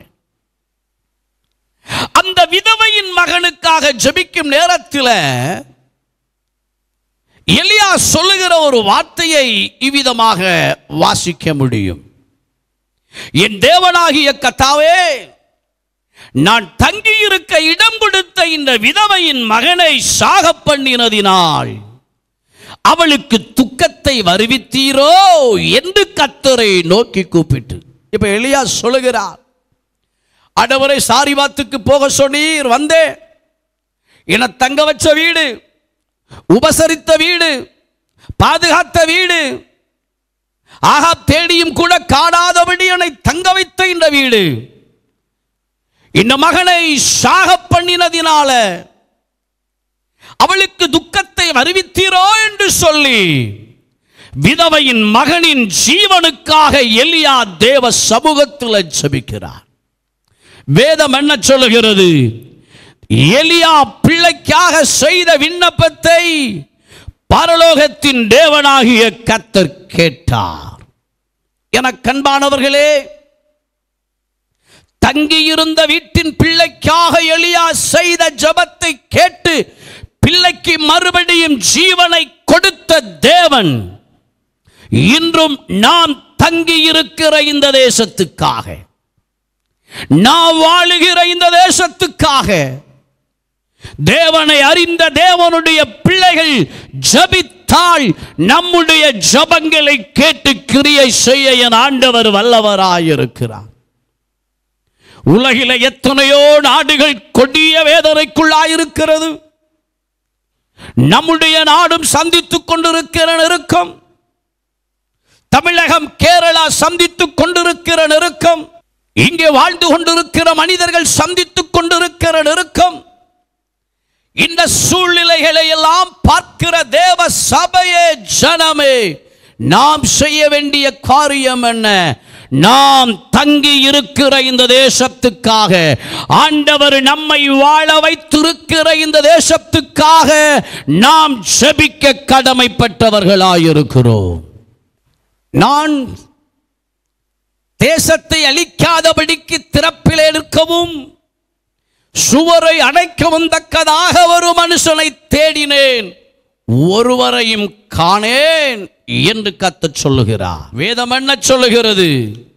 B: அந்த விதவையின் மகனுக்காக ஜெபிக்கும் நேரத்தில் எலியா சொல்லுகிற ஒரு வார்த்தையை இவ்விதமாக வாசிக்க முடியும் என் தேவனாகிய கத்தாவே நான் தங்கியிருக்க இடம் கொடுத்த இந்த விதவையின் மகனை சாக பண்ணினதினால் அவளுக்கு துக்கத்தை வருவித்தீரோ என்று கத்தரை நோக்கி கூப்பிட்டு இப்ப எலியா சொல்லுகிறார் அடவரை சாரிவாத்துக்கு போக சொன்னீர் வந்தேன் என தங்க வச்ச வீடு உபசரித்த வீடு பாதுகாத்த வீடு ஆகா தேடியும் கூட காணாதபடி என்னை தங்க வைத்த இந்த வீடு இந்த மகனை சாக பண்ணினதினால அவளுக்கு துக்கத்தை அறிவித்தீரோ என்று சொல்லி விதவையின் மகனின் ஜீவனுக்காக எலியா தேவ சமூகத்தில் ஜெபிக்கிறார் வேதம் என்ன சொல்லுகிறது எலியா பிள்ளைக்காக செய்த விண்ணப்பத்தை பரலோகத்தின் தேவனாகிய கத்தர் கேட்டார் என கண்பானவர்களே தங்கியிருந்த வீட்டின் பிள்ளைக்காக எலியா செய்த ஜபத்தை கேட்டு பிள்ளைக்கு மறுபடியும் ஜீவனை கொடுத்த தேவன் இன்றும் நாம் தங்கியிருக்கிற இந்த தேசத்துக்காக நாம் வாழுகிற இந்த தேசத்துக்காக தேவனை அறிந்த தேவனுடைய பிள்ளைகள் ஜபித்தால் நம்முடைய ஜபங்களை கேட்டு கிரியை செய்ய என் ஆண்டவர் வல்லவராயிருக்கிறார் உலகில எத்தனையோ நாடுகள் கொடிய வேதனைக்குள்ளாயிருக்கிறது நம்முடைய நாடும் சந்தித்துக் கொண்டிருக்கிற நெருக்கம் தமிழகம் கேரளா சந்தித்துக் கொண்டிருக்கிற நெருக்கம் இங்கே வாழ்ந்து கொண்டிருக்கிற மனிதர்கள் சந்தித்துக் கொண்டிருக்கிற நெருக்கம் இந்த சூழ்நிலைகளை எல்லாம் பார்க்கிற தேவ சபையே ஜனமே நாம் செய்ய வேண்டிய காரியம் என்ன நாம் தங்கி இருக்கிற இந்த தேசத்துக்காக ஆண்டவர் நம்மை வாழ வைத்திருக்கிற இந்த தேசத்துக்காக நாம் ஜெபிக்க கடமைப்பட்டவர்களாயிருக்கிறோம் நான் தேசத்தை அழிக்காதபடிக்கு திறப்பிலே நிற்கவும் சுவரை அடைக்கவும் தக்கதாக ஒரு மனுஷனை தேடினேன் ஒருவரையும் காணேன் என்று கத்தச் சொல்லுகிறார் வேதம் என்ன சொல்லுகிறது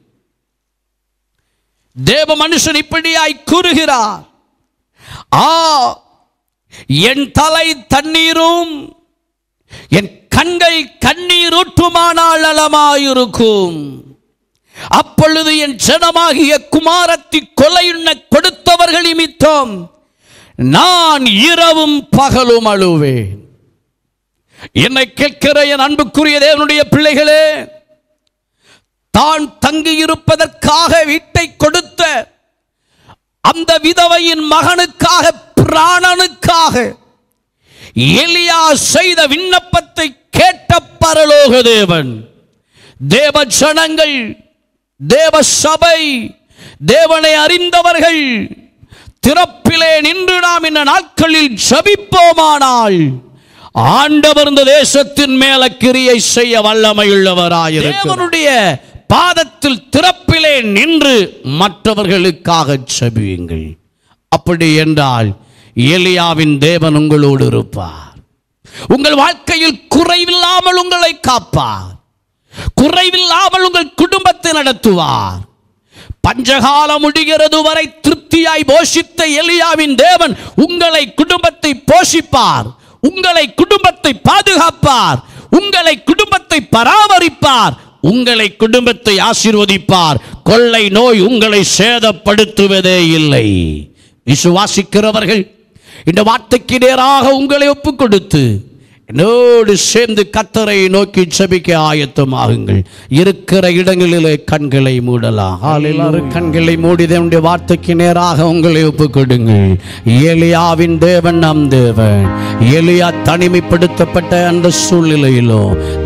B: தேவ மனுஷன் இப்படியாய் கூறுகிறார் ஆ என் தலை தண்ணீரும் என் கண்கள் கண்ணீர் ஊற்றுமானால் நலமாயிருக்கும் அப்பொழுது என் ஜனமாகிய குமாரத்தி கொலையுண்ண கொடுத்தவர்கள் நிமித்தம் நான் இரவும் பகலும் அழுவேன் என்னை கேட்கிற என் அன்புக்குரிய தேவனுடைய பிள்ளைகளே தான் தங்கியிருப்பதற்காக வீட்டை கொடுத்த அந்த விதவையின் மகனுக்காக பிராணனுக்காக எலியா செய்த விண்ணப்பத்தை கேட்ட பரலோக தேவன் தேவ ஜனங்கள் தேவ சபை தேவனை அறிந்தவர்கள் திறப்பிலே நின்று நாம் இந்த நாட்களில் ஜபிப்போமானால் ஆண்டவர் இந்த தேசத்தின் மேல கிரியை செய்ய வல்லமையுள்ளவராயிருக்கிறார் தேவனுடைய பாதத்தில் திறப்பிலே நின்று மற்றவர்களுக்காக ஜெபியுங்கள் அப்படி என்றால் எலியாவின் தேவன் உங்களோடு இருப்பார் உங்கள் வாழ்க்கையில் குறைவில்லாமல் உங்களை காப்பார் குறைவில்லாமல் உங்கள் குடும்பத்தை நடத்துவார் பஞ்சகாலம் முடிகிறது வரை திருப்தியாய் போஷித்த எலியாவின் தேவன் உங்களை குடும்பத்தை போஷிப்பார் உங்களை குடும்பத்தை பாதுகாப்பார் உங்களை குடும்பத்தை பராமரிப்பார் உங்களை குடும்பத்தை ஆசீர்வதிப்பார் கொள்ளை நோய் உங்களை சேதப்படுத்துவதே இல்லை விசுவாசிக்கிறவர்கள் இந்த வார்த்தைக்கு நேராக உங்களை ஒப்புக் கொடுத்து என்னோடு சேர்ந்து கத்தரை நோக்கி செபிக்க ஆயத்தமாகுங்கள் இருக்கிற இடங்களிலே கண்களை மூடலாம் எல்லாரும் கண்களை மூடி தேவனுடைய வார்த்தைக்கு நேராக உங்களை ஒப்புக் கொடுங்கள் ஏலியாவின் தேவன் நம் தேவன் ஏலியா தனிமைப்படுத்தப்பட்ட அந்த சூழ்நிலையிலும்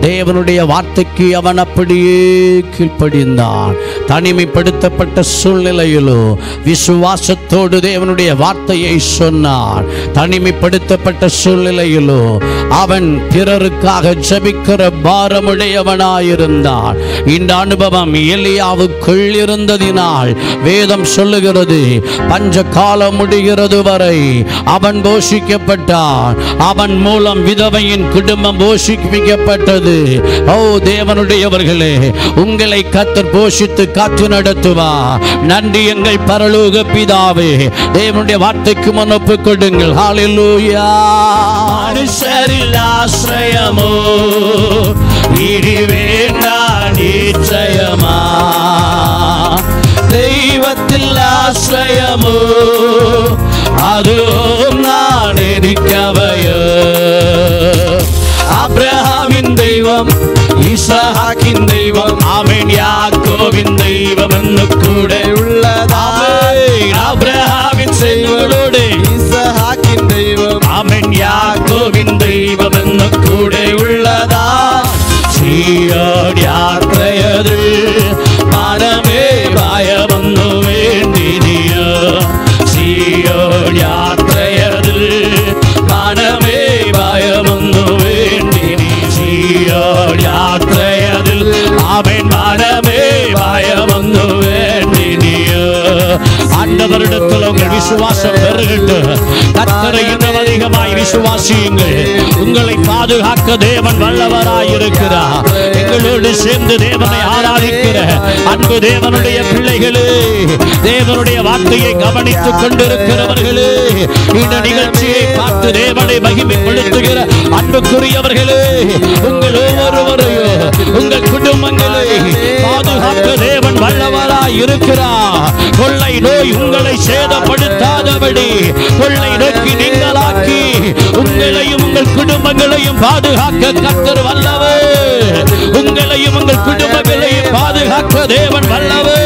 B: தேவனுடைய வார்த்தைக்கு அவன் அப்படியே கீழ்ப்படிந்தான் தனிமைப்படுத்தப்பட்ட சூழ்நிலையிலோ விசுவாசத்தோடு தேவனுடைய வார்த்தையை சொன்னான் தனிமைப்படுத்தப்பட்ட சூழ்நிலையிலோ அவன் பிறருக்காக ஜெபிக்கிற பாரமுடையவனாயிருந்தான் இந்த அனுபவம் எலியாவுக்குள் இருந்ததினால் வேதம் சொல்லுகிறது பஞ்ச காலம் முடிகிறது வரை அவன் போஷிக்கப்பட்டான் அவன் மூலம் விதவையின் குடும்பம் போஷிப்பிக்கப்பட்டது ஓ தேவனுடையவர்களே உங்களை கத்தர் போஷித்து காத்து நடத்துவா நன்றி எங்கள் பரலோக பிதாவே தேவனுடைய வார்த்தைக்கு முன் ஒப்புக் கொடுங்கள் ஹalleluya மனுஷரில் ஆசிரயமோ இடி வேண்டா நிச்சயமா தெய்வத்தில் ஆசிரயமோ அதுவும் நான் இருக்கவையோ அப்ரஹாமின் தெய்வம் ஈசாக்கின் தெய்வம் ஆமென் யாக்கோவின் தெய்வம் என்று கூட உள்ளதாமென் அப்ரஹாமின் செய்வங்களோடு
A: ஈசஹாக்கின் தெய்வம்
B: ஆமென் யாக்கோவின் தெய்வம் എന്ന് കൂടെ ഉള്ളതാ സീയോട് യാത്രയത് മനമേ ഭയമൊന്നു വേണ്ടിനിയോ സീയോട് യാത്രയത് മനമേ ഭയമൊന്നു വേണ്ടിനി സീയോട് യാത്രയതിൽ അവൻ മനമേ ഭയമൊന്നു വേണ്ടിനിയോ ஆண்டவரிடத்தில் உங்கள் விசுவாசம் பெருகட்டு கத்தரை இன்னும் அதிகமாய் விசுவாசியுங்கள் உங்களை பாதுகாக்க தேவன் வல்லவராய் இருக்கிறார் எங்களோடு சேர்ந்து தேவனை ஆராதிக்கிற அன்பு தேவனுடைய பிள்ளைகளே தேவனுடைய வார்த்தையை கவனித்துக் கொண்டிருக்கிறவர்களே இந்த நிகழ்ச்சியை பார்த்து தேவனை மகிமைப்படுத்துகிற அன்புக்குரியவர்களே உங்கள் ஒவ்வொருவரையும் உங்கள் குடும்பங்களை பாதுகாக்க தேவன் வல்லவராய் இருக்கிறார் கொள்ளை நோய் உங்களை சேதப்படுத்தாதபடி கொள்ளை நோக்கி நீங்களாக்கி உங்களையும் உங்கள் குடும்பங்களையும் பாதுகாக்க கத்தர் வல்லவர் உங்களையும் உங்கள் குடும்பங்களையும் பாதுகாக்க தேவன் வல்லவர்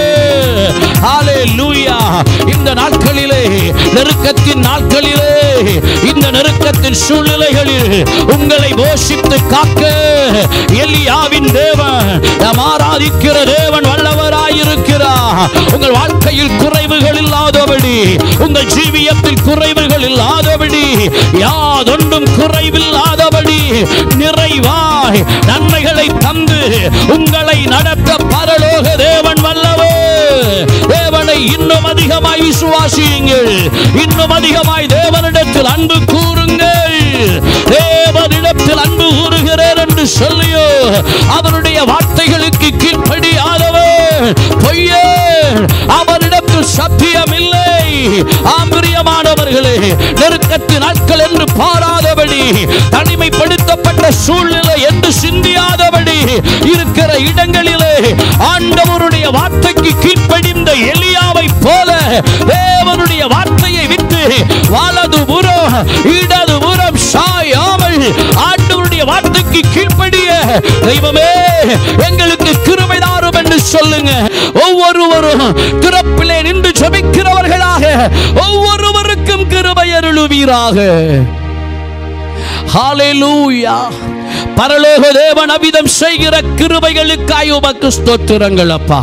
B: ஹalleluya இந்த நாட்களிலே நெருக்கத்தின் நாட்களிலே இந்த நெருக்கத்தின் சூழ்நிலைகளில் உங்களை போஷித்து காக்க எலியாவின் தேவன் நாம் ஆராதிக்கிற தேவன் வல்லவராயிருக்கிறார் உங்கள் வாழ்க்கையில் குறைவுகள் இல்லாதபடி உங்கள் ஜீவியத்தில் குறைவுகள் இல்லாதபடி யாதொன்றும் குறைவில்லாதபடி நிறைவாய் நன்மைகளை தந்து உங்களை நடத்த பரலோக தேவன் வல்லவர் தேவனை இன்னும் அதிகமாய் விசுவாசியுங்கள் இன்னும் அதிகமாய் தேவனிடத்தில் அன்பு கூறுங்கள் தேவனிடத்தில் அன்பு கூறுகிறேன் என்று சொல்லியோ அவருடைய வார்த்தைகளுக்கு கீழ்ப்படியாதவர் பொய்யே அவரிடத்தில் சத்தியம் இல்லை ஆம்பிரியமானவர்களே நெருக்கத்தின் நாட்கள் என்று பாராதபடி தனிமைப்படுத்தப்பட்ட சூழ்நிலை என்று சிந்தியாதபடி இருக்கிற இடங்களிலே ஆண்டவருடைய வார்த்தைக்கு கீழ்ப்படிந்த எலியாவை போல தேவனுடைய வார்த்தையை விட்டு வலது புறம் இடது புறம் சாயாமல் ஆண்டவருடைய வார்த்தைக்கு கீழ்ப்படிய தெய்வமே எங்களுக்கு கிருபை தாரும் என்று சொல்லுங்க ஒவ்வொருவரும் திறப்பிலே நின்று ஜெபிக்கிறவர்களாக ஒவ்வொருவருக்கும் கிருபை அருளுவீராக ஹalleluya பரலோக தேவன் அபிதம் செய்கிற கிருபைகளுக்காய் உமக்கு ஸ்தோத்திரங்கள் அப்பா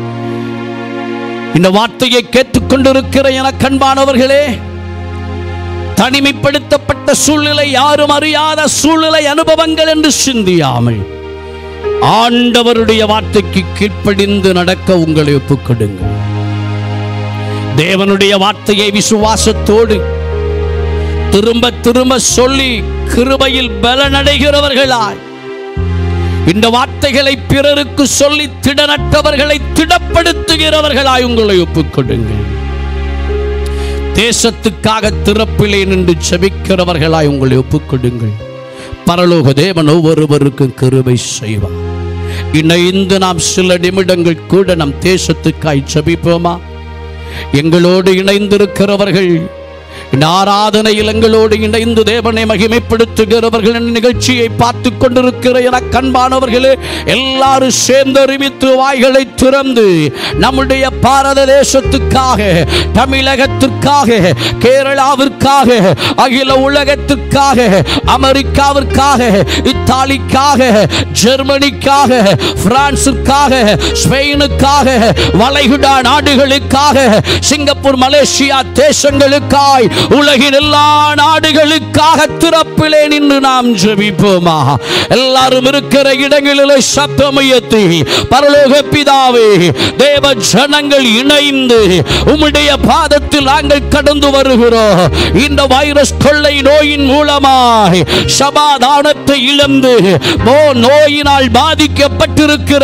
B: இந்த வார்த்தையை கேட்டுக்கொண்டிருக்கிற எனக்கு அன்பானவர்களே தனிமைப்படுத்தப்பட்ட சூழ்நிலை யாரும் அறியாத சூழ்நிலை அனுபவங்கள் என்று சிந்தியாமல் ஆண்டவருடைய வார்த்தைக்கு கீழ்ப்படிந்து நடக்க உங்களை ஒப்புக்கொடுங்கள் தேவனுடைய வார்த்தையை விசுவாசத்தோடு திரும்ப திரும்ப சொல்லி கிருபையில் பலனடைகிறவர்களாய் இந்த வார்த்தைகளை பிறருக்கு சொல்லி திடனற்றவர்களை திடப்படுத்துகிறவர்களாய் உங்களை ஒப்புக்கொடுங்கள் தேசத்துக்காக திறப்பிலே நின்று செபிக்கிறவர்களாய் உங்களை ஒப்புக்கொடுங்கள் பரலோக தேவன் ஒவ்வொருவருக்கும் கிருபை செய்வார் இணைந்து நாம் சில நிமிடங்கள் கூட நம் தேசத்துக்காய் செபிப்போமா எங்களோடு இணைந்திருக்கிறவர்கள் இந்த ஆராதனையில் எங்களோடு இணைந்து தேவனை மகிமைப்படுத்துகிறவர்கள் இந்த நிகழ்ச்சியை பார்த்து கொண்டிருக்கிற என கண்பானவர்களே எல்லாரும் சேர்ந்து அறிவித்து வாய்களை திறந்து நம்முடைய பாரத தேசத்துக்காக தமிழகத்திற்காக கேரளாவிற்காக அகில உலகத்திற்காக அமெரிக்காவிற்காக இத்தாலிக்காக ஜெர்மனிக்காக பிரான்சுக்காக ஸ்பெயினுக்காக வளைகுடா நாடுகளுக்காக சிங்கப்பூர் மலேசியா தேசங்களுக்காய் உலகின் எல்லா நாடுகளுக்காக திறப்பிலே நின்று நாம் ஜெபிப்போமா எல்லாரும் இருக்கிற இடங்களிலே சத்தம் உயர்த்தி பரலோக பிதாவே தேவ ஜனங்கள் இணைந்து உம்முடைய பாதத்தில் நாங்கள் கடந்து வருகிறோம் இந்த வைரஸ் கொள்ளை நோயின் மூலமாய் சமாதானத்தை இழந்து ஓ நோயினால் பாதிக்கப்பட்டிருக்கிற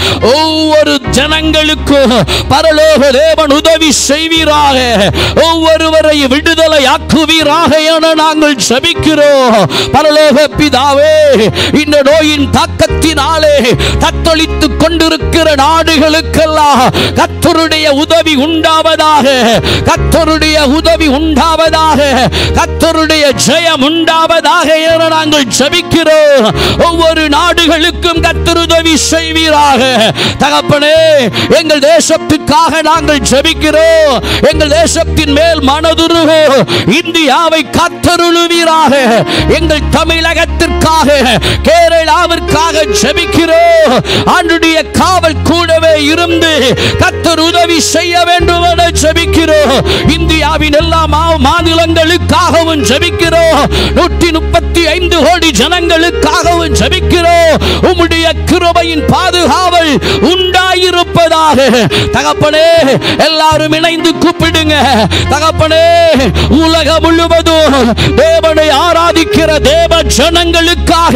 B: ஒவ்வொரு ஜனங்களுக்கும் பரலோக தேவன் உதவி செய்வீராக ஒவ்வொருவரை விடுதலை ஆக்குவீராக என நாங்கள் ஜெபிக்கிறோம் பரலோக பிதாவே இந்த நோயின் தாக்கத்தினாலே தத்தளித்துக் கொண்டிருக்கிற நாடுகளுக்கெல்லாம் கத்தருடைய உதவி உண்டாவதாக கத்தருடைய உதவி உண்டாவதாக கத்தருடைய ஜெயம் உண்டாவதாக என நாங்கள் ஜெபிக்கிறோம் ஒவ்வொரு நாடுகளுக்கும் கத்தர் உதவி செய்வீராக தகப்பனே எங்கள் தேசத்துக்காக நாங்கள் ஜெபிக்கிறோம் எங்கள் தேசத்தின் மேல் மனதுருகோ இந்தியாவை காத்தருளுவீராக எங்கள் தமிழகத்திற்காக கேரளாவிற்காக ஜெபிக்கிறோம் ஆண்டுடைய காவல் கூடவே இருந்து கத்தர் உதவி செய்ய வேண்டும் என ஜெபிக்கிறோம் இந்தியாவின் எல்லா மா- மாநிலங்களுக்காகவும் ஜெபிக்கிறோம் நூற்றி முப்பத்தி ஐந்து கோடி ஜனங்களுக்காகவும் ஜெபிக்கிறோம் உம்முடைய கிருபையின் பாதுகாவல் உண்டாயிருப்பதாக தகப்பனே எல்லாரும் இணைந்து கூப்பிடுங்க தகப்பனே உலகம் முழுவதும் தேவனை ஆராதிக்கிற தேவ ஜனங்களுக்காக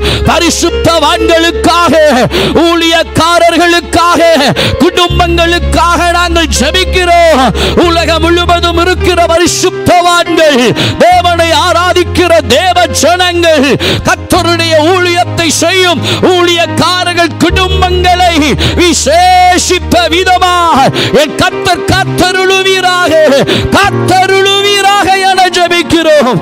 B: பரிசுத்தவான்களுக்காக ஊழியக்காரர்களுக்காக குடும்பங்களுக்காக நாங்கள் ஜெபிக்கிறோம் உலகம் முழுவதும் இருக்கிற பரிசுத்தவான்கள் தேவனை ஆராதிக்கிற தேவ ஜனங்கள் கத்தருடைய ஊழியத்தை செய்யும் ஊழியக்காரர்கள் குடும்பங்களை விசேஷித்த விதமாக என் கத்தர் கத்தருளுவீராக கத்தருளுவீராக என ஜெபிக்கிறோம்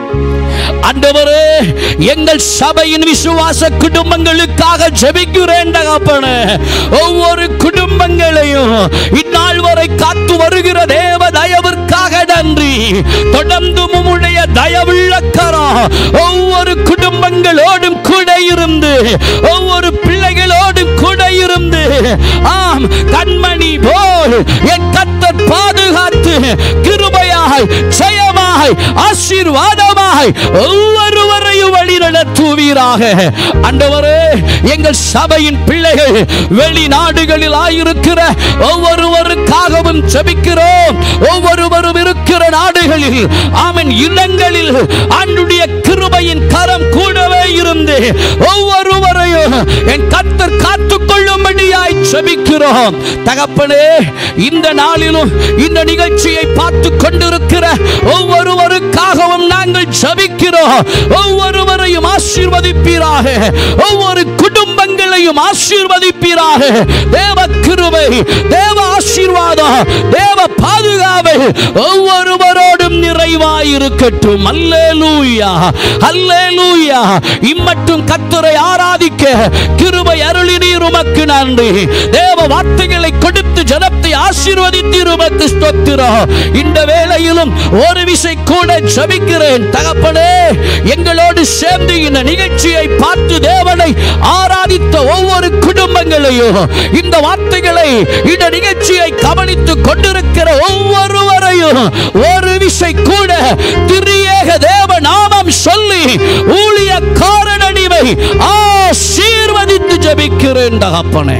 B: ஆண்டவரே எங்கள் சபையின் விசுவாச குடும்பங்களுக்காக ஜெபிக்கிறேன் தகப்பனே ஒவ்வொரு குடும்பங்களையும் இந்நாள் வரை காத்து வருகிற தேவ தயவிற்காக நன்றி தொடர்ந்து உம்முடைய தயவுள்ள கரம் ஒவ்வொரு குடும்பங்களோடும் கூட இருந்து ஒவ்வொரு பிள்ளைகளோடும் கூட இருந்து ஆம் கண்மணி போல் என் கத்தர் பாதுகாத்து கிருபையாய் ஜெயமாய் ஆசீர்வாதமாய் ஒவ்வொருவரையும் வழி நடத்துவீராக ஆண்டவரே எங்கள் சபையின் பிள்ளைகள் வெளிநாடுகளில் ஆயிருக்கிற ஒவ்வொருவருக்காகவும் ஜெபிக்கிறோம் ஒவ்வொருவரும் இருக்கிற நாடுகளில் ஆமன் இல்லங்களில் ஆண்டுடைய கிருபையின் கரம் கூடவே இருந்து ஒவ்வொருவரையும் என் கத்தர் காத்துக் கொள்ளும்படியாய் ஜெபிக்கிறோம் தகப்பனே இந்த நாளிலும் இந்த நிகழ்ச்சியை பார்த்து கொண்டிருக்கிற ஒவ்வொருவருக்காகவும் நாங்கள் ஜெபிக்கிறோம் ஒவ்வொருவரையும் ஆசீர்வதிப்பீராக ஒவ்வொரு குடும்பங்களையும் ஆசீர்வதிப்பீராக தேவ கிருபை தேவ ஆசீர்வாதம் தேவ பாதுகாவை ஒவ்வொருவரோடும் நிறைவாயிருக்கட்டும் அல்லேலூயா அல்லேலூயா இம்மட்டும் கத்தரை ஆராதிக்க கிருபை அருளினீர் உமக்கு நன்றி தேவ வார்த்தைகளை கொடுத்து ஜனத்தை ஆசீர்வதித்தீர் உமக்கு ஸ்தோத்திரம் இந்த வேளையிலும் ஒரு விசை கூட ஜபிக்கிறேன் தகப்பனே எங்களோடு சேர்ந்து இந்த நிகழ்ச்சியை பார்த்து தேவனை ஆராதித்த ஒவ்வொரு குடும்பங்களையும் இந்த வார்த்தைகளை இந்த நிகழ்ச்சியை கவனித்து கொண்டிருக்கிற ஒவ்வொருவரையும் ஒரு விசை கூட திரியேக தேவ நாமம் சொல்லி ஊழியக்காரன் அடிமை ஆசீர்வதித்து ஜபிக்கிறேன் தகப்பனே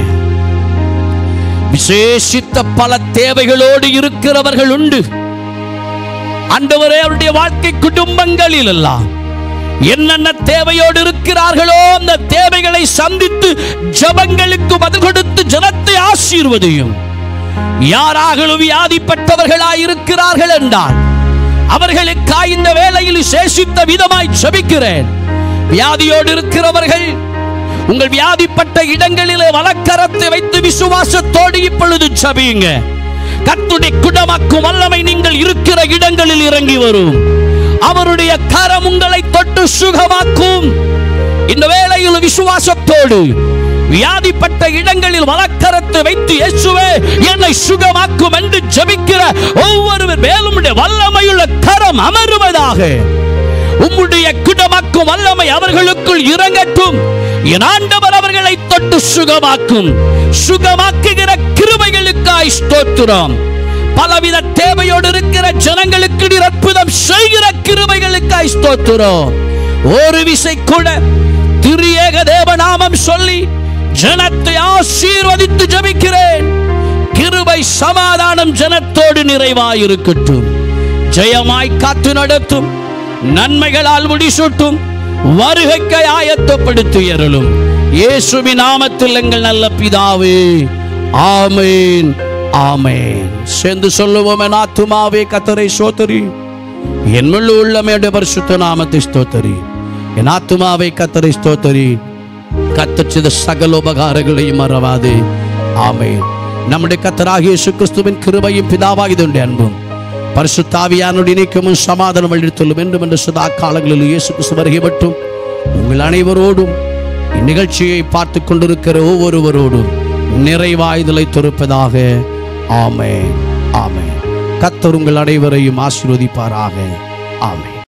B: விசேஷித்த பல தேவைகளோடு இருக்கிறவர்கள் உண்டு ஆண்டவரே அவருடைய வாழ்க்கை குடும்பங்களில் எல்லாம் என்னென்ன தேவையோடு இருக்கிறார்களோ அந்த தேவைகளை சந்தித்து ஜபங்களுக்கு பதில் கொடுத்து ஜனத்தை ஆசீர்வதியும் யாராகளும் வியாதிப்பட்டவர்களாய் இருக்கிறார்கள் என்றால் அவர்களுக்காய் இந்த வேளையில் விசேஷித்த விதமாய் ஜபிக்கிறேன் வியாதியோடு இருக்கிறவர்கள் உங்கள் வியாதிப்பட்ட இடங்களிலே வலக்கரத்தை வைத்து விசுவாசத்தோடு இப்பொழுது ஜபியுங்க கத்துடைய குடமாக்கும் வல்லமை நீங்கள் இருக்கிற இடங்களில் இறங்கி வரும் அவருடைய கரம் உங்களை தொட்டு சுகமாக்கும் இந்த வேளையில் விசுவாசத்தோடு வியாதிப்பட்ட இடங்களில் வலக்கரத்தை வைத்து இயேசுவே என்னை சுகமாக்கும் என்று ஜெபிக்கிற ஒவ்வொருவர் மேலும் உம்முடைய வல்லமையுள்ள கரம் அமருவதாக உம்முடைய குடமாக்கும் வல்லமை அவர்களுக்குள் இறங்கட்டும் என் ஆண்டவர் அவர்களை தொட்டு சுகமாக்கும் சுகமாக்குகிற கிருபைகளுக்காய் ஸ்தோத்திரம் பலவித தேவையோடு இருக்கிற ஜனங்களுக்கு நீர் அற்புதம் செய்கிற கிருபைகளுக்காய் ஸ்தோத்திரம் ஒரு விசை கூட திரியேக தேவநாமம் சொல்லி ஜனத்தை ஆசீர்வதித்து ஜெபிக்கிறேன் கிருபை சமாதானம் ஜனத்தோடு நிறைவாயிருக்கட்டும் ஜெயமாய் காத்து நடத்தும் நன்மைகளால் முடிசூட்டும் வருகைக்கு ஆயத்தப்படுத்தியருளும் இயேசுவின் நாமத்தில் எங்கள் நல்ல பிதாவே ஆமேன் ஆமேன் சேர்ந்து சொல்லுவோம் என் ஆத்துமாவே கத்தரை சோதரி என் முழு உள்ளமையுடைய பரிசுத்த நாமத்தை ஸ்தோத்தரி என் ஆத்துமாவை கத்தரை ஸ்தோத்தரி கத்தர் செய்த சகல உபகாரங்களையும் மறவாது ஆமேன் நம்முடைய கத்தராகிய இயேசு கிறிஸ்துவின் கிருபையும் பிதாவாகிதுடைய அன்பும் பரிசுத்தாவியானுடைய நீக்கமும் சமாதானம் அளித்துள்ளும் என்றும் என்ற சதா காலங்களில் இயேசு கிறிஸ்து வருகை மட்டும் உங்கள் அனைவரோடும் இந்நிகழ்ச்சியை பார்த்து கொண்டிருக்கிற ஒவ்வொருவரோடும் நிறைவாய்தலை துறப்பதாக ஆமே ஆமே கத்தர் உங்கள் அனைவரையும் ஆசீர்வதிப்பாராக ஆமே